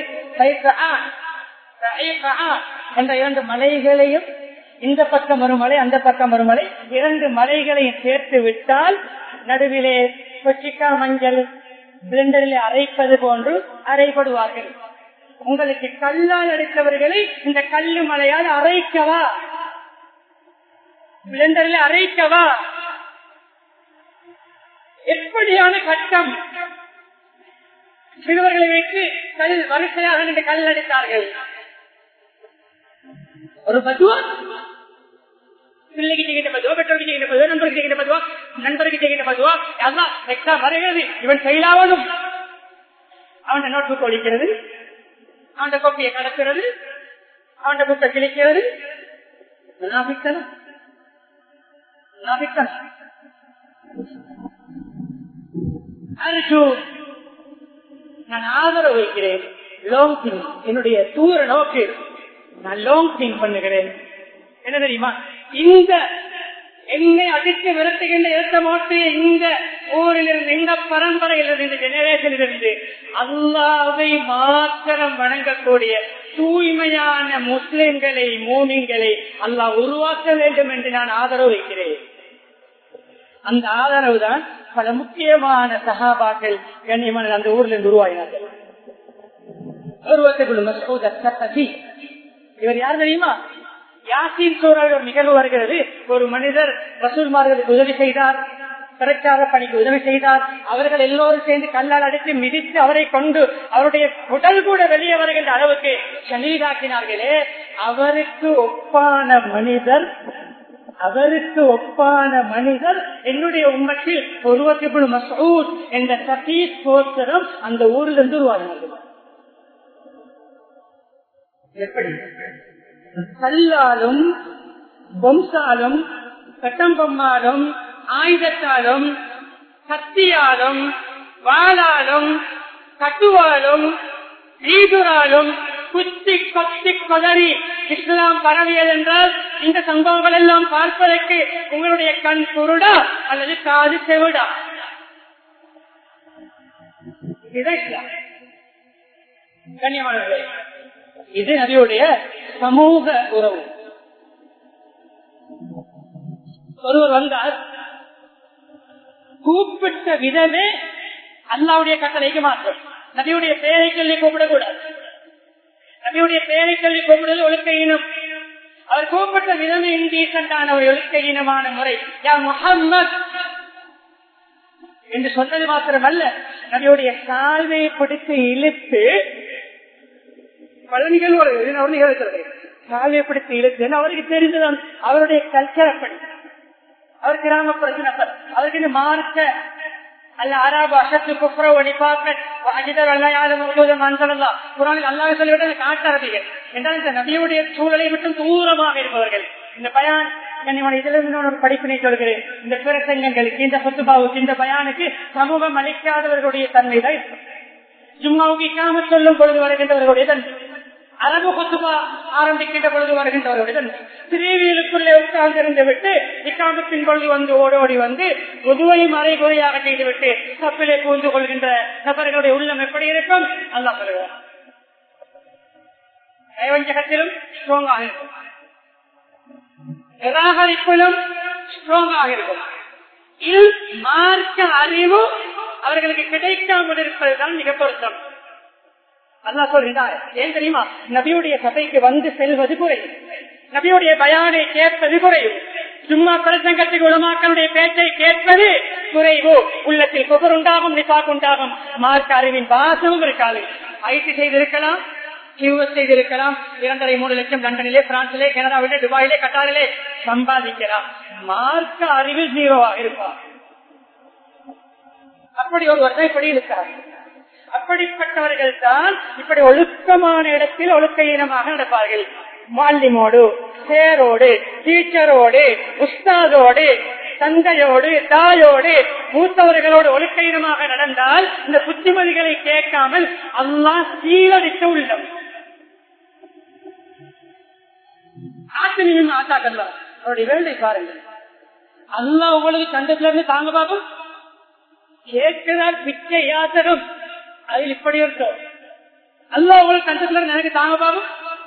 என்ற இரண்டு மலைகளையும் இந்த பக்கம் ஒரு மலை அந்த பக்கம் ஒரு மலை இரண்டு மலைகளையும் சேர்த்து விட்டால் நடுவிலே கொச்சிக்கா மஞ்சள் சிலிண்டரில் அரைப்பது போன்று அரைப்படுவார்கள் உங்களுக்கு கல்லால் அடித்தவர்களை இந்த கல்லு மலையால் அரைக்கவா சிலிண்டரில் அரைக்கவா எப்படியான கட்டம் சிறுவர்களை வைத்து கல் வரிசையாக நின்று கல் அடித்தார்கள் ஒரு பத்துவா பிள்ளைக்கு செய்கின்ற பதுவா பெற்றோருக்கு செய்கின்ற பதுவா நண்பருக்கு செய்கின்ற பதுவா நண்பருக்கு செய்கின்ற பதுவா எல்லாம் எக்ஸாம் வருகிறது இவன் செயலாவதும் அவன் நோட் புக் ஒழிக்கிறது அவன் கோப்பியை கடக்கிறது அவன் புக்கை கிழிக்கிறது நாபித்தனம் நாபித்தனம் அர்ஜு நான் ஆதரவு வைக்கிறேன் லாங் திங் என்னுடைய தூர நோக்கு நான் லாங் திங் பண்ணுகிறேன் என்ன தெரியுமா இந்த என்னை அடித்து விரட்டுகின்ற இரத்த மோட்டிய இந்த ஊரிலிருந்து இந்த பரம்பரையிலிருந்து இந்த ஜெனரேஷனிலிருந்து அல்லாவை மாத்திரம் வணங்கக்கூடிய தூய்மையான முஸ்லிம்களை மூமிங்களை அல்லாஹ் உருவாக்க வேண்டும் என்று நான் ஆதரவு வைக்கிறேன் அந்த ஆதரவு தான் பல முக்கியமான சகாபாக்கள் கண்ணியமான அந்த ஊர்ல இருந்து உருவாகினார்கள் இவர் யார் தெரியுமா யாசின் சூழல் ஒரு நிகழ்வு வருகிறது ஒரு மனிதர் ரசூல்மார்களுக்கு உதவி செய்தார் பிரச்சார பணிக்கு உதவி செய்தார் அவர்கள் எல்லோரும் சேர்ந்து கல்லால் அடித்து மிதித்து அவரை கொண்டு அவருடைய உடல் கூட வெளியே வருகின்ற அளவுக்கு சனீதாக்கினார்களே அவருக்கு ஒப்பான மனிதர் அவருக்கு ஒப்பான மனிதர் என்னுடைய உண்மத்தில் ஒருவருக்கு மசூத் என்ற சதீஷ் கோத்திரம் அந்த ஊரில் இருந்து உருவாகினார்கள் எப்படி கல்லாலும் பொம்சாலும் கட்டம்பொம்மாலும் ஆயுதத்தாலும் கத்தியாலும் வாளாலும் கட்டுவாலும் ஈதுராலும் குத்தி கொத்தி கொதறி இஸ்லாம் பரவியது என்றால் இந்த சம்பவங்கள் எல்லாம் பார்ப்பதற்கு உங்களுடைய கண் குருடா அல்லது காது செவிடா கண்ணியமானவர்களே இது நபியுடைய சமூக உறவு ஒருவர் வந்தார் கூப்பிட்ட விதமே அல்லாவுடைய கட்டளைக்கு மாற்றம் நபியுடைய பெயரை சொல்லி கூப்பிடக்கூடாது நபியுடைய பெயரை சொல்லி கூப்பிடுவது ஒழுக்க இனம் அவர் கூப்பிட்ட விதமே இன்டீசண்டான ஒரு ஒழுக்க இனமான முறை யா முகம்மது என்று சொன்னது மாத்திரமல்ல நபியுடைய சால்வையை பிடித்து இழுத்து பல நிகழ்வு ஒரு நிகழ்வு சால்வையை பிடித்து இழுத்து அவருக்கு தெரிந்ததான் அவருடைய கல்ச்சர் அப்படி அவர் கிராமப்புறத்தின் அப்பர் அவருக்கு இந்த மார்க்க அல்ல அராபு அசத்து குப்ரோ நிபாக்கன் அஜிதர் அல்லையாலும் மன்சலல்லா குரானில் அல்லாஹ் சொல்லிவிட்டு காட்டரபிகள் என்றால் இந்த நபியுடைய சூழலை மட்டும் தூரமாக இருப்பவர்கள் இந்த பயான் இதுல ஒரு படிப்பினை சொல்கிறேன் இந்த பிரசங்கங்களுக்கு இந்த சொத்துபாவுக்கு இந்த பயானுக்கு சமூகம் அளிக்காதவர்களுடைய தன்மை தான் ஜும்மாவுக்கு இக்காம சொல்லும் பொழுது வருகின்றவர்களுடைய தன்மை அரபு கொத்துபா ஆரம்பிக்கின்ற பொழுது வருகின்றவர்களுடைய தன்மை திரேவியலுக்குள்ளே உட்கார்ந்திருந்து விட்டு இக்காமத்தின் பொழுது வந்து ஓடோடி வந்து பொதுவை மறை குறையாக செய்துவிட்டு கப்பிலே பூந்து கொள்கின்ற நபர்களுடைய உள்ளம் எப்படி இருக்கும் அல்லா சொல்லுவார் நயவஞ்சகத்திலும் ஸ்ட்ராங்காக இருக்கும் நிராகரிப்பிலும் ஸ்ட்ராங்காக இருக்கும் இது மார்க்க அறிவு அவர்களுக்கு கிடைக்காமல் இருப்பதுதான் மிக பொருத்தம் அல்லா சொல்கிறார் ஏன் தெரியுமா நபியுடைய சபைக்கு வந்து செல்வது குறையும் நபியுடைய பயானை கேட்பது குறையும் சும்மா பிரசங்கத்துக்கு உலமாக்களுடைய பேச்சை கேட்பது குறைவு உள்ளத்தில் குபர் உண்டாகும் நிசாக் உண்டாகும் மார்க்க அறிவின் வாசமும் இருக்காது ஐடி செய்திருக்கலாம் கியூஎஸ் செய்திருக்கலாம் இரண்டரை மூணு லட்சம் லண்டனிலே பிரான்சிலே கனடாவிலே துபாயிலே கட்டாரிலே சம்பாதிக்கலாம் மார்க்க அறிவு ஜீரோவாக இருப்பார் அப்படி ஒரு வருடம் இப்படி இருக்கார் அப்படிப்பட்டவர்கள் தான் இப்படி ஒழுக்கமான இடத்தில் ஒழுக்க இனமாக நடப்பார்கள் மாலிமோடு சேரோடு டீச்சரோடு உஸ்தாதோடு தந்தையோடு தாயோடு மூத்தவர்களோடு ஒழுக்க இனமாக நடந்தால் இந்த புத்திமதிகளை கேட்காமல் அல்லா சீலடித்து உள்ளம் ஆசினியும் ஆட்டாக்கல்ல அவருடைய வேலை பாருங்கள் அல்லா உங்களுக்கு கண்டத்துல இருந்து தாங்க பாப்போம் கேட்கிறார் பிச்சை யாத்தரும் அதில் இப்படி இருக்கும் அல்லா உங்களுக்கு கண்டத்துல இருந்து எனக்கு தாங்க பாப்போம்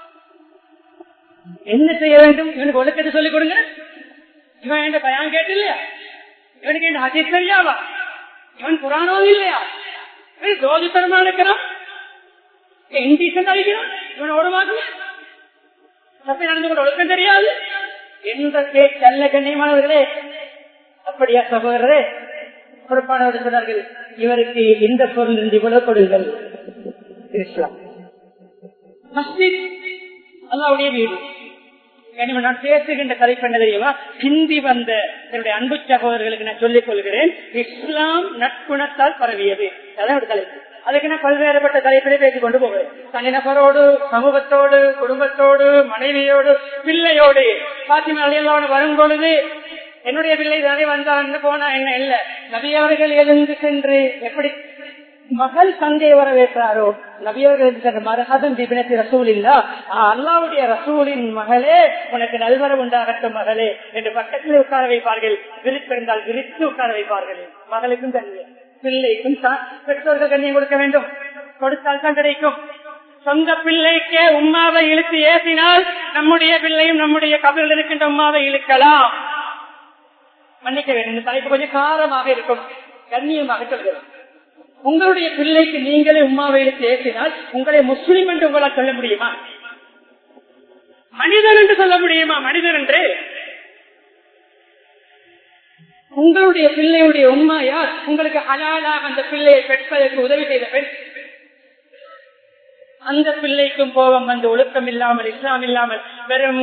என்ன செய்ய வேண்டும் இவனுக்கு ஒழுக்கத்தை சொல்லிக் கொடுங்க இவன் என் பயான் கேட்டு இல்லையா இவனுக்கு என் ஹசீஸ் தெரியாவா இவன் புராணம் இல்லையா இவன் ஜோதித்தரமா இருக்கிறான் இன்டீசன் அழிக்கிறான் இவன் ஓடமாக்கு தப்பி நடந்து கொண்டு ஒழுக்கம் தெரியாது என்ற கேட்க நல்ல கண்ணியமானவர்களே அப்படியா சகோதரரே பொறுப்பானவர் சொன்னார்கள் இவருக்கு இந்த பொருள் இருந்து இவ்வளவு கொடுங்கள் இஸ்லாம் மஸ்ஜித் அல்லாவுடைய வீடு நான் பேசுகின்ற தலைப்பு என்ன தெரியுமா ஹிந்தி வந்த என்னுடைய அன்பு சகோதரர்களுக்கு நான் சொல்லிக் கொள்கிறேன் இஸ்லாம் நட்புணத்தால் பரவியது அதான் ஒரு தலைப்பு அதுக்கு நான் பல்வேறுபட்ட தலைப்பிலே பேசிக் கொண்டு போகிறேன் தனிநபரோடு சமூகத்தோடு குடும்பத்தோடு மனைவியோடு பிள்ளையோடு பாத்திமா அழியலோடு வரும் பொழுது என்னுடைய பிள்ளை தானே வந்தான்னு போனா என்ன இல்ல நபியவர்கள் எழுந்து சென்று எப்படி மகள் தந்தை வரவேற்றாரோ நபியவர்கள் மரகதம் திபினத்தி ரசூல் இல்லா அல்லாவுடைய ரசூலின் மகளே உனக்கு நல்வரவு உண்டாகட்டும் மகளே என்று பக்கத்தில் உட்கார வைப்பார்கள் விரித்திருந்தால் விரித்து உட்கார வைப்பார்கள் மகளுக்கும் கண்ணியம் பிள்ளைக்கும் பெற்றோர்கள் கண்ணியம் கொடுக்க வேண்டும் கொடுத்தால் தான் கிடைக்கும் சொந்த பிள்ளைக்கே உமாவை இழுத்து ஏசினால் நம்முடைய பிள்ளையும் நம்முடைய கபரில் இருக்கின்ற உமாவை இழுக்கலாம் மன்னிக்க வேண்டும் இந்த தலைப்பு கொஞ்சம் காரமாக இருக்கும் கண்ணியமாக சொல்கிறோம் உங்களுடைய பிள்ளைக்கு நீங்களே உமாவை இழுத்து ஏசினால் உங்களை முஸ்லிம் என்று உங்களால் சொல்ல முடியுமா மனிதன் என்று சொல்ல முடியுமா மனிதன் என்று உங்களுடைய பிள்ளையுடைய உண்மை யார் உங்களுக்கு ஹலாலாக அந்த பிள்ளையை பெற்பதற்கு உதவி செய்த பெண் அந்த பிள்ளைக்கும் கோபம் வந்து ஒழுக்கம் இல்லாமல் இஸ்லாம் இல்லாமல் வெறும்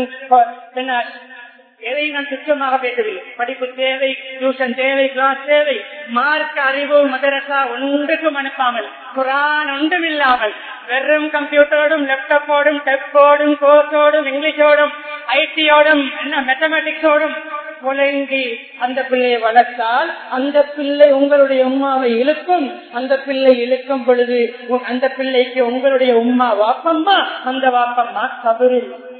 எதை நான் சுத்தமாக பேசவில்லை படிப்பு தேவை டியூஷன் தேவை கிளாஸ் தேவை மார்க் அறிவு மதரசா ஒன்றுக்கும் அனுப்பாமல் குரான் ஒன்றும் இல்லாமல் வெறும் கம்ப்யூட்டரோடும் லேப்டாப்போடும் டெப்போடும் கோர்ஸோடும் இங்கிலீஷோடும் ஐடியோடும் என்ன மேத்தமெட்டிக்ஸோடும் குழங்கி அந்த பிள்ளையை வளர்த்தால் அந்த பிள்ளை உங்களுடைய உமாவை இழுக்கும் அந்த பிள்ளை இழுக்கும் பொழுது அந்த பிள்ளைக்கு உங்களுடைய உமா வாப்பம்மா அந்த வாப்பம்மா தவறு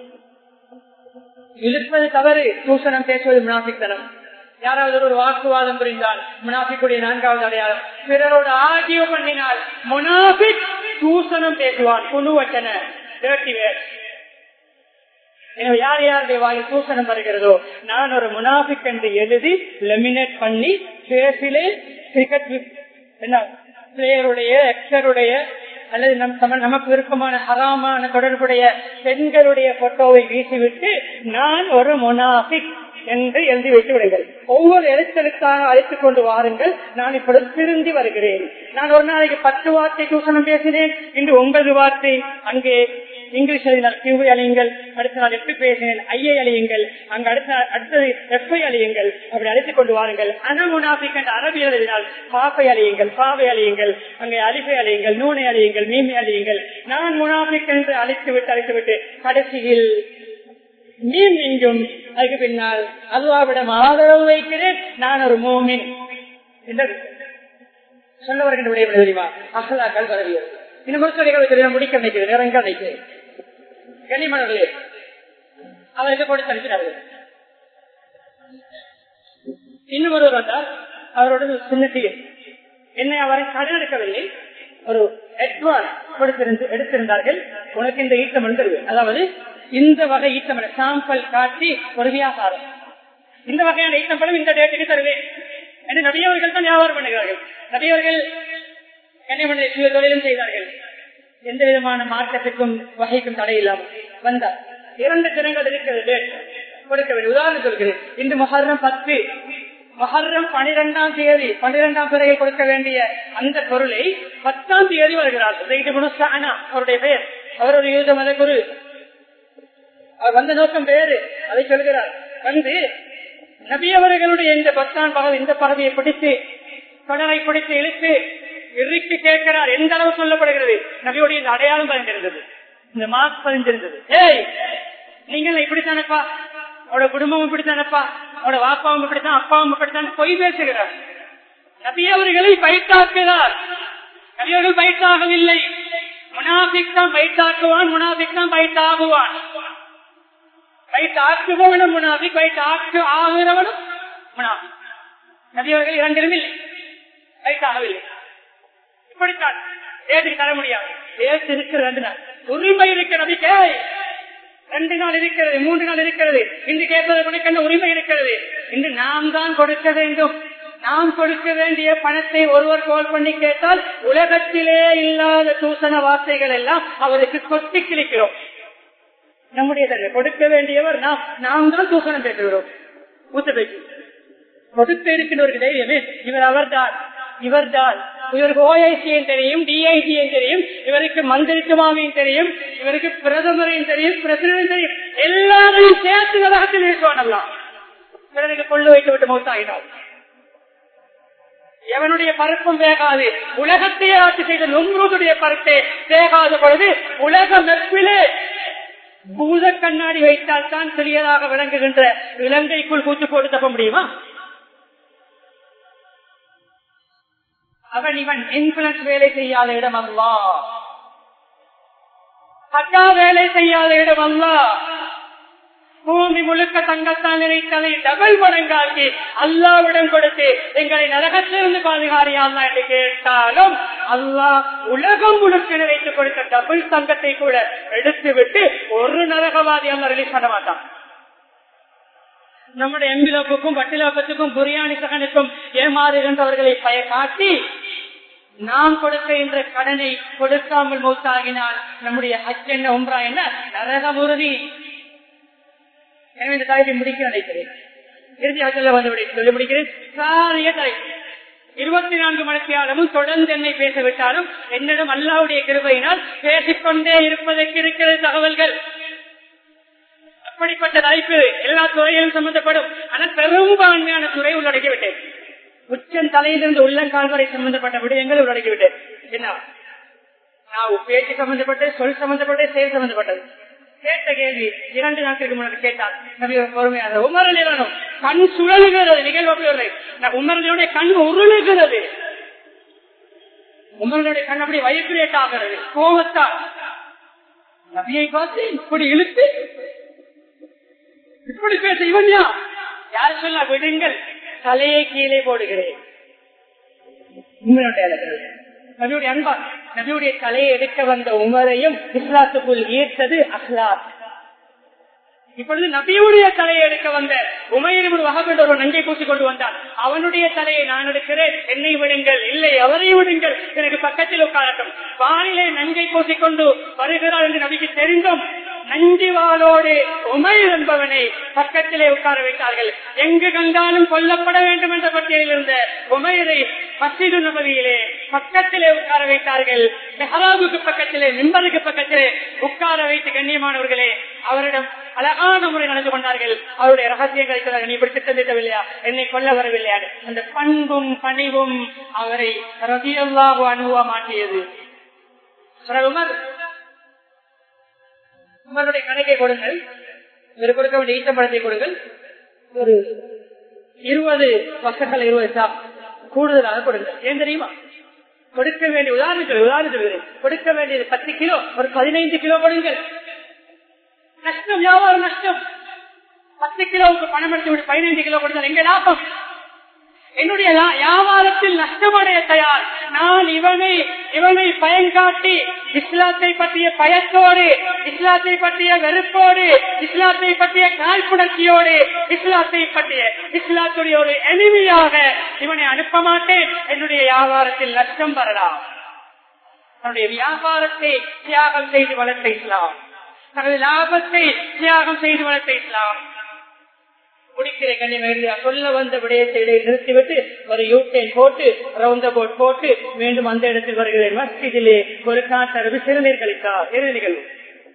இழுப்பது தவறு தூஷணம் பேசுவது முனாபித்தனம் யாராவது ஒரு வாக்குவாதம் புரிந்தால் முனாபிக்குடைய நான்காவது அடையாளம் பிறரோடு ஆகிய பண்ணினால் முனாபிக் தூஷணம் பேசுவான் குழுவட்டன எனவே யார் யாருடைய வாயில் தூசணம் வருகிறதோ நான் ஒரு முனாபிக் என்று எழுதி லெமினேட் பண்ணி பேசிலே கிரிக்கெட் என்ன பிளேயருடைய எக்ஸருடைய அல்லது நம் நமக்கு விருப்பமான ஹராமான தொடர்புடைய பெண்களுடைய போட்டோவை வீசிவிட்டு நான் ஒரு முனாபிக் என்று எழுதி வைத்து விடுங்கள் ஒவ்வொரு எழுத்தெழுத்தாக அழைத்துக் கொண்டு வாருங்கள் நான் இப்பொழுது திருந்தி வருகிறேன் நான் ஒரு நாளைக்கு பத்து வார்த்தை தூசணம் பேசினேன் இன்று ஒன்பது வார்த்தை அங்கே இங்கிலீஷ் எழுதினால் கியூவை அழியுங்கள் அடுத்த நாள் எப்படி பேசினேன் ஐயை அழியுங்கள் அங்கு அடுத்த அடுத்தது எஃப்ஐ அழியுங்கள் அப்படி அழைத்துக் கொண்டு வாருங்கள் அனமுனாபிக் என்ற அரபி எழுதினால் பாப்பை அழியுங்கள் பாவை அழியுங்கள் அங்கே அலிஃபை அழியுங்கள் நூனை அழியுங்கள் மீமை அழியுங்கள் நான் முனாபிக் என்று அழைத்து விட்டு அழைத்து விட்டு கடைசியில் மீன் இங்கும் அதுக்கு பின்னால் அல்லாவிடம் ஆதரவு வைக்கிறேன் நான் ஒரு மோமின் என்று சொல்ல வருகின்ற விடயம் தெரியுமா அகலாக்கள் பரவியது இன்னும் முழுக்க முடிக்க நினைக்கிறது நேரங்க நினைக்கிறேன் கனிமணர்களே அவருக்கு கொடுத்து அனுப்பினார்கள் இன்னும் ஒருவர் வந்தார் அவரோட சின்ன என்னை அவரை கடன் எடுக்கவில்லை ஒரு அட்வான்ஸ் கொடுத்திருந்து எடுத்திருந்தார்கள் உனக்கு இந்த ஈட்டம் என்று அதாவது இந்த வகை ஈட்டம் சாம்பல் காட்டி ஒரு வியாபாரம் இந்த வகையான ஈட்டம் படம் இந்த டேட்டுக்கு தருவேன் என்று நபியவர்கள் தான் வியாபாரம் பண்ணுகிறார்கள் நபியவர்கள் கன்னிமணி தொழிலும் செய்தார்கள் எந்த விதமான மாற்றத்துக்கும் வகைக்கும் தடை இல்லாமல் வந்தார் இரண்டு தினங்கள் இருக்கிறது கொடுக்க வேண்டும் உதாரணம் சொல்கிறேன் இன்று மொஹர்ரம் பத்து மொஹர்ரம் பனிரெண்டாம் தேதி பனிரெண்டாம் பிறகு கொடுக்க வேண்டிய அந்த பொருளை பத்தாம் தேதி வருகிறார் அவருடைய பெயர் அவர் ஒரு யூத மத குரு அவர் வந்த நோக்கம் வேறு அதை சொல்கிறார் வந்து நபி அவர்களுடைய இந்த பத்தாம் பகுதி இந்த பகுதியை பிடித்து கடலை பிடித்து இழுத்து இறுக்கி கேட்கிறார் எந்த அளவு சொல்லப்படுகிறது நபியுடைய இந்த அடையாளம் பதிந்திருந்தது இந்த மாஸ்க் பதிந்திருந்தது ஏய் நீங்கள் இப்படித்தானப்பா அவட குடும்பம் இப்படித்தானப்பா அவட வாப்பாவும் இப்படித்தான் அப்பாவும் இப்படித்தான் பொய் பேசுகிறார் நபி அவர்களை பயிற்றாக்குகிறார் நபி அவர்கள் பயிற்றாகவில்லை முனாபிக் தான் பயிற்றாக்குவான் முனாபிக் தான் பயிற்றாகுவான் பயிற்றாக்குபவனும் முனாபிக் பயிற்றாக்கு ஆகிறவனும் முனாபிக் நபி அவர்கள் இரண்டிலும் இல்லை பயிற்றாகவில்லை இப்படித்தான் ஏற்றுக்கு தர முடியாது ஏற்று இருக்கிற ரெண்டு நாள் உரிமை இருக்கிறது கேய் ரெண்டு நாள் இருக்கிறது மூன்று நாள் இருக்கிறது இன்று கேட்பதற்கு உரிமை இருக்கிறது இன்று நாம் தான் கொடுக்க வேண்டும் நாம் கொடுக்க வேண்டிய பணத்தை ஒருவர் கோல் பண்ணி கேட்டால் உலகத்திலே இல்லாத தூசண வார்த்தைகள் எல்லாம் அவருக்கு கொத்தி கிழிக்கிறோம் நம்முடைய தன்மை கொடுக்க வேண்டியவர் நாம் நாம் தான் தூசணம் பேசுகிறோம் ஊத்து பேச்சு கொடுக்க இருக்கின்றவருக்கு தைரியமே இவர் அவர்தான் இவர்தான் இவருக்கு ஓஐசியும் தெரியும் டிஐசியும் தெரியும் இவருக்கு மந்திரிக்குமாவையும் தெரியும் இவருக்கு பிரதமரையும் தெரியும் பிரசிடரும் தெரியும் எல்லாரையும் சேர்த்து உலகத்தில் இருப்பானல்லாம் பிறகு கொள்ளு வைத்து விட்டு மௌத்தாகினார் எவனுடைய பருப்பும் வேகாது உலகத்தையே ஆட்சி செய்த நும்ருடைய பருப்பே வேகாத பொழுது உலக மெப்பிலே பூத கண்ணாடி வைத்தால் தான் சிறியதாக விளங்குகின்ற இலங்கைக்குள் கூச்சு போட்டு தப்ப முடியுமா அவன் இவன் இன்ஃபுளுன்ஸ் வேலை செய்யாத இடம் அல்லா பக்கா வேலை செய்யாத இடம் அல்லா பூமி முழுக்க தங்கத்தால் நினைத்ததை டபுள் மடங்காக்கி அல்லாவிடம் கொடுத்து எங்களை நரகத்திலிருந்து பாதுகாரியாங்களா என்று கேட்டாலும் அல்லாஹ் உலகம் முழுக்க நிறைத்து கொடுத்த டபுள் தங்கத்தை கூட எடுத்து விட்டு ஒரு நரகவாதி அல்ல ரிலீஸ் பண்ண மாட்டான் நம்முடைய எம்பிலோப்புக்கும் வட்டிலோப்பத்துக்கும் புரியாணி சகனுக்கும் ஏமாறுகின்றவர்களை பய காட்டி நாம் கொடுக்கின்ற கடனை கொடுக்காமல் மூத்தாகினால் நம்முடைய ஹஜ் என்ன உம்ரா என்ன நரக உறுதி எனவே இந்த தலைப்பை முடிக்க நினைக்கிறேன் இறுதி ஹஜ்ஜில் வந்து விட- சொல்லி முடிக்கிறேன் சாரிய தலைப்பு இருபத்தி நான்கு மணித்தியாலமும் தொடர்ந்து என்னை பேச விட்டாலும் என்னிடம் அல்லாவுடைய கிருபையினால் பேசிக்கொண்டே இருப்பதற்கு இருக்கிற தகவல்கள் அப்படிப்பட்ட தலைப்பு எல்லா துறையிலும் சம்பந்தப்படும் ஆனால் பெரும்பான்மையான துறை உள்ளடக்கிவிட்டேன் உச்சன் தலையிலிருந்து உள்ளங்கால் வரை சம்பந்தப்பட்ட விடயங்கள் உள்ளடக்கிவிட்டேன் என்ன நான் பேச்சு சம்பந்தப்பட்டு சொல் சம்பந்தப்பட்டு செயல் சம்பந்தப்பட்டது கேட்ட கேள்வி இரண்டு நாட்களுக்கு முன்னாடி கேட்டால் நபி பொறுமையாக உமரலிடனும் கண் சுழலுகிறது நிகழ்வு உமரனுடைய கண் உருளுகிறது உமரனுடைய கண் அப்படி வைப்ரேட் ஆகிறது கோபத்தால் நபியை பார்த்து இப்படி இழுத்து இப்படி பேச இவன் யா யார் சொல்ல விடுங்கள் தலையை கீழே போடுகிறேன் உண்மையுடைய அழகு. நபியுடைய அன்பா நபியுடைய தலையை எடுக்க வந்த உமரையும் இஸ்லாத்துக்குள் ஈர்த்தது அஹ்லாத் இப்பொழுது நபியுடைய தலையை எடுக்க வந்த உமையிடம் வகப்பென்ற ஒரு நஞ்சை பூசி கொண்டு வந்தான் அவனுடைய தலையை நான் எடுக்கிறேன் என்னை விடுங்கள் இல்லை அவரை விடுங்கள் எனக்கு பக்கத்தில் உட்காரட்டும் வானிலை நஞ்சை பூசிக்கொண்டு வருகிறார் என்று நபிக்கு தெரிந்தும் நஞ்சிவாளோடு உமைர் என்பவனை பக்கத்திலே உட்கார வைத்தார்கள் எங்கு கண்டாலும் கொல்லப்பட வேண்டும் என்ற பட்டியலில் இருந்த உமையரை மசிது நபதியிலே பக்கத்திலே உட்கார வைத்தார்கள் மெஹராபுக்கு பக்கத்திலே நிம்பருக்கு பக்கத்திலே உட்கார வைத்து கண்ணியமானவர்களே அவரிடம் அழகான முறை நடந்து கொண்டார்கள் அவருடைய ரகசியங்களை சொன்னார்கள், நீ இப்படி திட்டம் திட்டவில்லையா என்னை கொல்ல வரவில்லையா அந்த பண்பும் பணிவும் அவரை ரதியல்லாக அனுபவ மாற்றியது சரி, உமர் உங்களுடைய கணக்கை கொடுங்கள் இவர் கொடுக்க வேண்டிய ஈட்டப்படத்தை கொடுங்கள் ஒரு இருபது வருஷங்கள் இருபது ஸ்டாப் கூடுதலாக கொடுங்கள் ஏன் தெரியுமா கொடுக்க வேண்டிய உதாரணத்துக்கு உதாரணத்துக்கு கொடுக்க வேண்டியது பத்து கிலோ ஒரு பதினைந்து கிலோ கொடுங்கள் நஷ்டம் வியாபாரம் நஷ்டம் பத்து கிலோவுக்கு பணம் எடுத்து விட்டு பதினைந்து கிலோ கொடுத்தால் எங்க லாபம் என்னுடைய லா- வியாபாரத்தில் நஷ்டமடைய தயார் நான் இவனை இவனை பயன்காட்டி இஸ்லாத்தை பற்றிய பயத்தோடு இஸ்லாத்தை பற்றிய வெறுப்போடு இஸ்லாத்தை பற்றிய காழ்ப்புணர்ச்சியோடு இஸ்லாத்தை பற்றிய இஸ்லாத்துடைய ஒரு எளிமையாக இவனை அனுப்ப மாட்டேன் என்னுடைய வியாபாரத்தில் நஷ்டம் வரலாம் தன்னுடைய வியாபாரத்தை தியாகம் செய்து வளர்த்த இஸ்லாம் தனது லாபத்தை தியாகம் செய்து வளர்த்த இஸ்லாம் முடிக்கிற கண்ணியம் சொல்ல வந்த விடயத்தை இடையில் நிறுத்திவிட்டு ஒரு யூட்டேன் போட்டு ரவுந்த போட் போட்டு மீண்டும் அந்த இடத்தில் வருகிறேன் மஸ்ஜிதிலே ஒரு காட்டரவு சிறுநீர் கழித்தார் இறுதி நிகழ்வு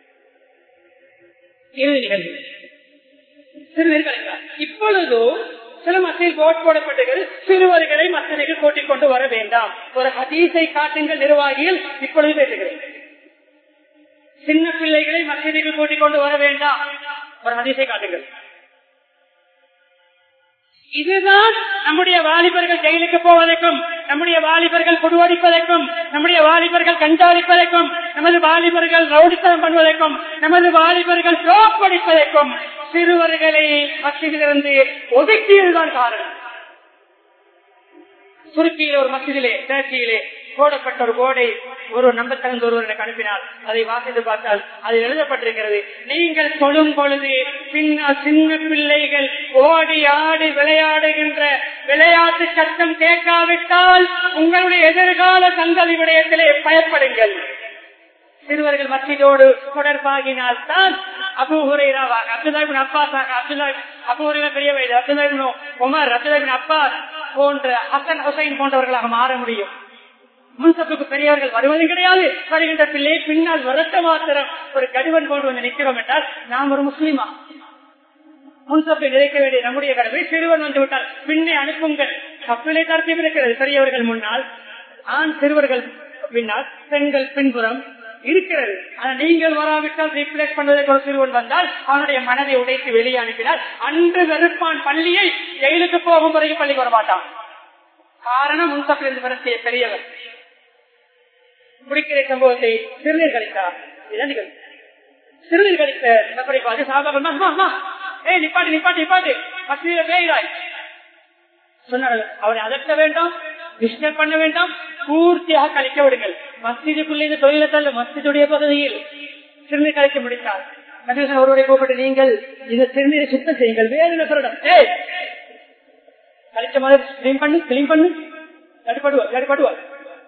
இறுதி நிகழ்வு சிறுநீர் கழித்தார் இப்பொழுதோ சில மத்தியில் போட் போடப்பட்டிருக்கிறது சிறுவர்களை மத்தியருக்கு கூட்டிக் கொண்டு வர வேண்டாம் ஒரு ஹதீஸை காட்டுங்கள் நிர்வாகிகள் இப்பொழுது பேசுகிறேன் சின்ன பிள்ளைகளை மத்தியருக்கு கூட்டிக் கொண்டு வர வேண்டாம் ஒரு ஹதீஸை காட்டுங்கள் இதுதான் நம்முடைய வாலிபர்கள் ஜெயிலுக்கு போவதற்கும் நம்முடைய வாலிபர்கள் குடுவடிப்பதற்கும் நம்முடைய வாலிபர்கள் கண்டாடிப்பதற்கும் நமது வாலிபர்கள் ரவுடித்தனம் பண்ணுவதற்கும் நமது வாலிபர்கள் சோப்படிப்பதற்கும் சிறுவர்களை மசிதிலிருந்து ஒதுக்கியதுதான் காரணம் துருக்கியில ஒரு மசிதிலே டர்க்கியிலே போடப்பட்ட ஒரு போர்டை ஒரு நம்பத்தகுந்த ஒருவர் எனக்கு அனுப்பினார் அதை வாசித்து பார்த்தால் அதில் எழுதப்பட்டிருக்கிறது நீங்கள் தொழும் பொழுது பின்னால் சின்ன பிள்ளைகள் ஓடி ஆடி விளையாடுகின்ற விளையாட்டு சட்டம் கேட்காவிட்டால் உங்களுடைய எதிர்கால சந்ததி விடயத்திலே பயப்படுங்கள் சிறுவர்கள் மத்தியோடு தொடர்பாகினால் தான் அபுஹுரைராவாக அப்துல்லாபின் அப்பாஸாக அப்துல்லா அபுஹுரைரா பெரிய வயது அப்துல்லாபின் உமர் அப்துல்லாபின் அப்பாஸ் போன்ற ஹசன் ஹுசைன் போன்றவர்களாக மாற முடியும் முன்சப்புக்கு பெரியவர்கள் வருவது கிடையாது வருகின்ற பிள்ளை பின்னால் வரட்ட மாத்திரம் ஒரு கடிவன் போன்று வந்து நிற்கிறோம் என்றால் நாம் ஒரு முஸ்லீமா முன்சப்பை நிறைக்க வேண்டிய நம்முடைய கடமை சிறுவன் வந்து விட்டால் பின்னே அனுப்புங்கள் கப்பிலை தரத்தையும் இருக்கிறது பெரியவர்கள் முன்னால் ஆண் சிறுவர்கள் பின்னால் பெண்கள் பின்புறம் இருக்கிறது ஆனா நீங்கள் வராவிட்டால் ரீப்ளேஸ் பண்ணுவதற்கு ஒரு சிறுவன் வந்தால் அவனுடைய மனதை உடைத்து வெளியே அனுப்பினால் அன்று வெறுப்பான் பள்ளியை ஜெயிலுக்கு போகும் வரைக்கும் பள்ளிக்கு வரமாட்டான் காரணம் முன்சப்பிலிருந்து வரக்கூடிய பெரியவர் குடிக்கிற சம்பவத்தை சிறுநீர் கழித்தார் இதான் நிகழ்வு சிறுநீர் கழித்த நபரை பார்த்து சாபாக்கள் ஏய் நிப்பாட்டு நிப்பாட்டு நிப்பாட்டு மசிதியில பேயிராய் சொன்னார்கள் அவரை அதட்ட வேண்டாம் டிஸ்டர்ப் பண்ண வேண்டாம் பூர்த்தியாக கழிக்க விடுங்கள் மஸ்ஜிதுக்குள்ளே இந்த தொழிலை தள்ள மஸ்ஜிதுடைய பகுதியில் சிறுநீர் கழிக்க முடித்தார் நபிகள் ஒருவரை கூப்பிட்டு நீங்கள் இந்த சிறுநீரை சுத்தம் செய்யுங்கள் வேறு நபரிடம் ஏய் கழிச்ச மாதிரி கிளீன் பண்ணு கிளீன் பண்ணு தடுப்படுவார் தடுப்படுவார்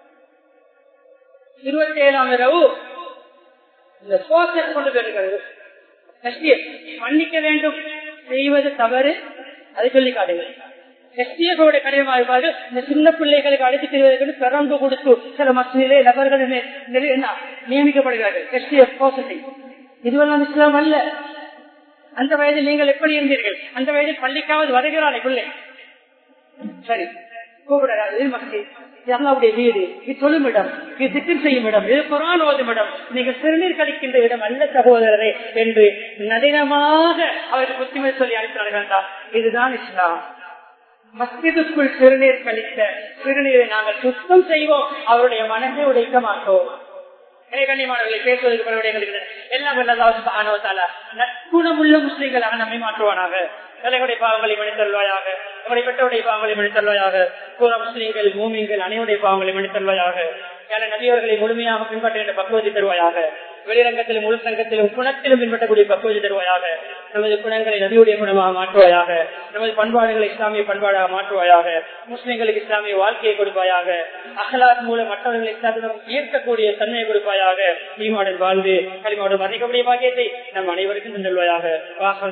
இருபத்தி ஏழாம் இரவு இந்த சோசஸ் கொண்டு போயிருக்கிறது எஸ்டிஎஃப் மன்னிக்க வேண்டும் செய்வது தவறு அதை சொல்லி காட்டுங்க எஸ்டிஎஃப் கடினமாக இருப்பாரு இந்த சின்ன பிள்ளைகளுக்கு அழைத்து செல்வதற்கு பிறந்து கொடுத்து சில மசிலே நபர்கள் என்ன நியமிக்கப்படுகிறார்கள் எஸ்டிஎஃப் சோசைட்டி இதுவெல்லாம் இஸ்லாம் அல்ல அந்த வயதில் நீங்கள் எப்படி இருந்தீர்கள் அந்த வயதில் பள்ளிக்காவது வருகிறானே பிள்ளை சரி கூப்பிடாது மஸ்ஜித் அல்லாவுடைய வீடு இது சொல்லும் இடம் இது திட்டம் செய்யும் இடம் இது குரான் ஓதும் இடம் நீங்கள் சிறுநீர் கழிக்கின்ற இடம் அல்ல சகோதரரே என்று நதினமாக அவருக்கு புத்திமை சொல்லி அனுப்பினார்கள் இதுதான் இஸ்லாம் மஸ்ஜிதுக்குள் சிறுநீர் கழித்த சிறுநீரை நாங்கள் சுத்தம் செய்வோம் அவருடைய மனதை உடைக்க மாட்டோம் கண்ணியமானவர்களை பேசுவதற்கு பரவாயில்லை எல்லாம் வல்லதால நற்குணமுள்ள முஸ்லீம்களாக நம்மை மாற்றுவானாக தலைவருடைய பாவங்களை மனிதல்வாயாக நம்முடைய பெற்றோருடைய பாவங்களை மனிதல்வாயாக பூரா முஸ்லீம்கள் மூமிங்கள் அனைவருடைய பாவங்களை மனிதல்வாயாக ஏழை நபியவர்களை முழுமையாக பின்பற்ற பக்குவத்தை தருவாயாக வெளிரங்கத்திலும் உள் சங்கத்திலும் குணத்திலும் பின்பற்றக்கூடிய பக்குவத்தை தருவாயாக நமது குணங்களை நபியுடைய குணமாக மாற்றுவாயாக நமது பண்பாடுகளை இஸ்லாமிய பண்பாடாக மாற்றுவாயாக முஸ்லிம்களுக்கு இஸ்லாமிய வாழ்க்கையை கொடுப்பாயாக அகலாத் மூலம் மற்றவர்களை இஸ்லாத்திடம் ஈர்க்கக்கூடிய தன்மையை கொடுப்பாயாக ஈமாடன் வாழ்ந்து களிமாவுடன் மறைக்கக்கூடிய பாக்கியத்தை நம் அனைவருக்கும் சென்றுள்வாயாக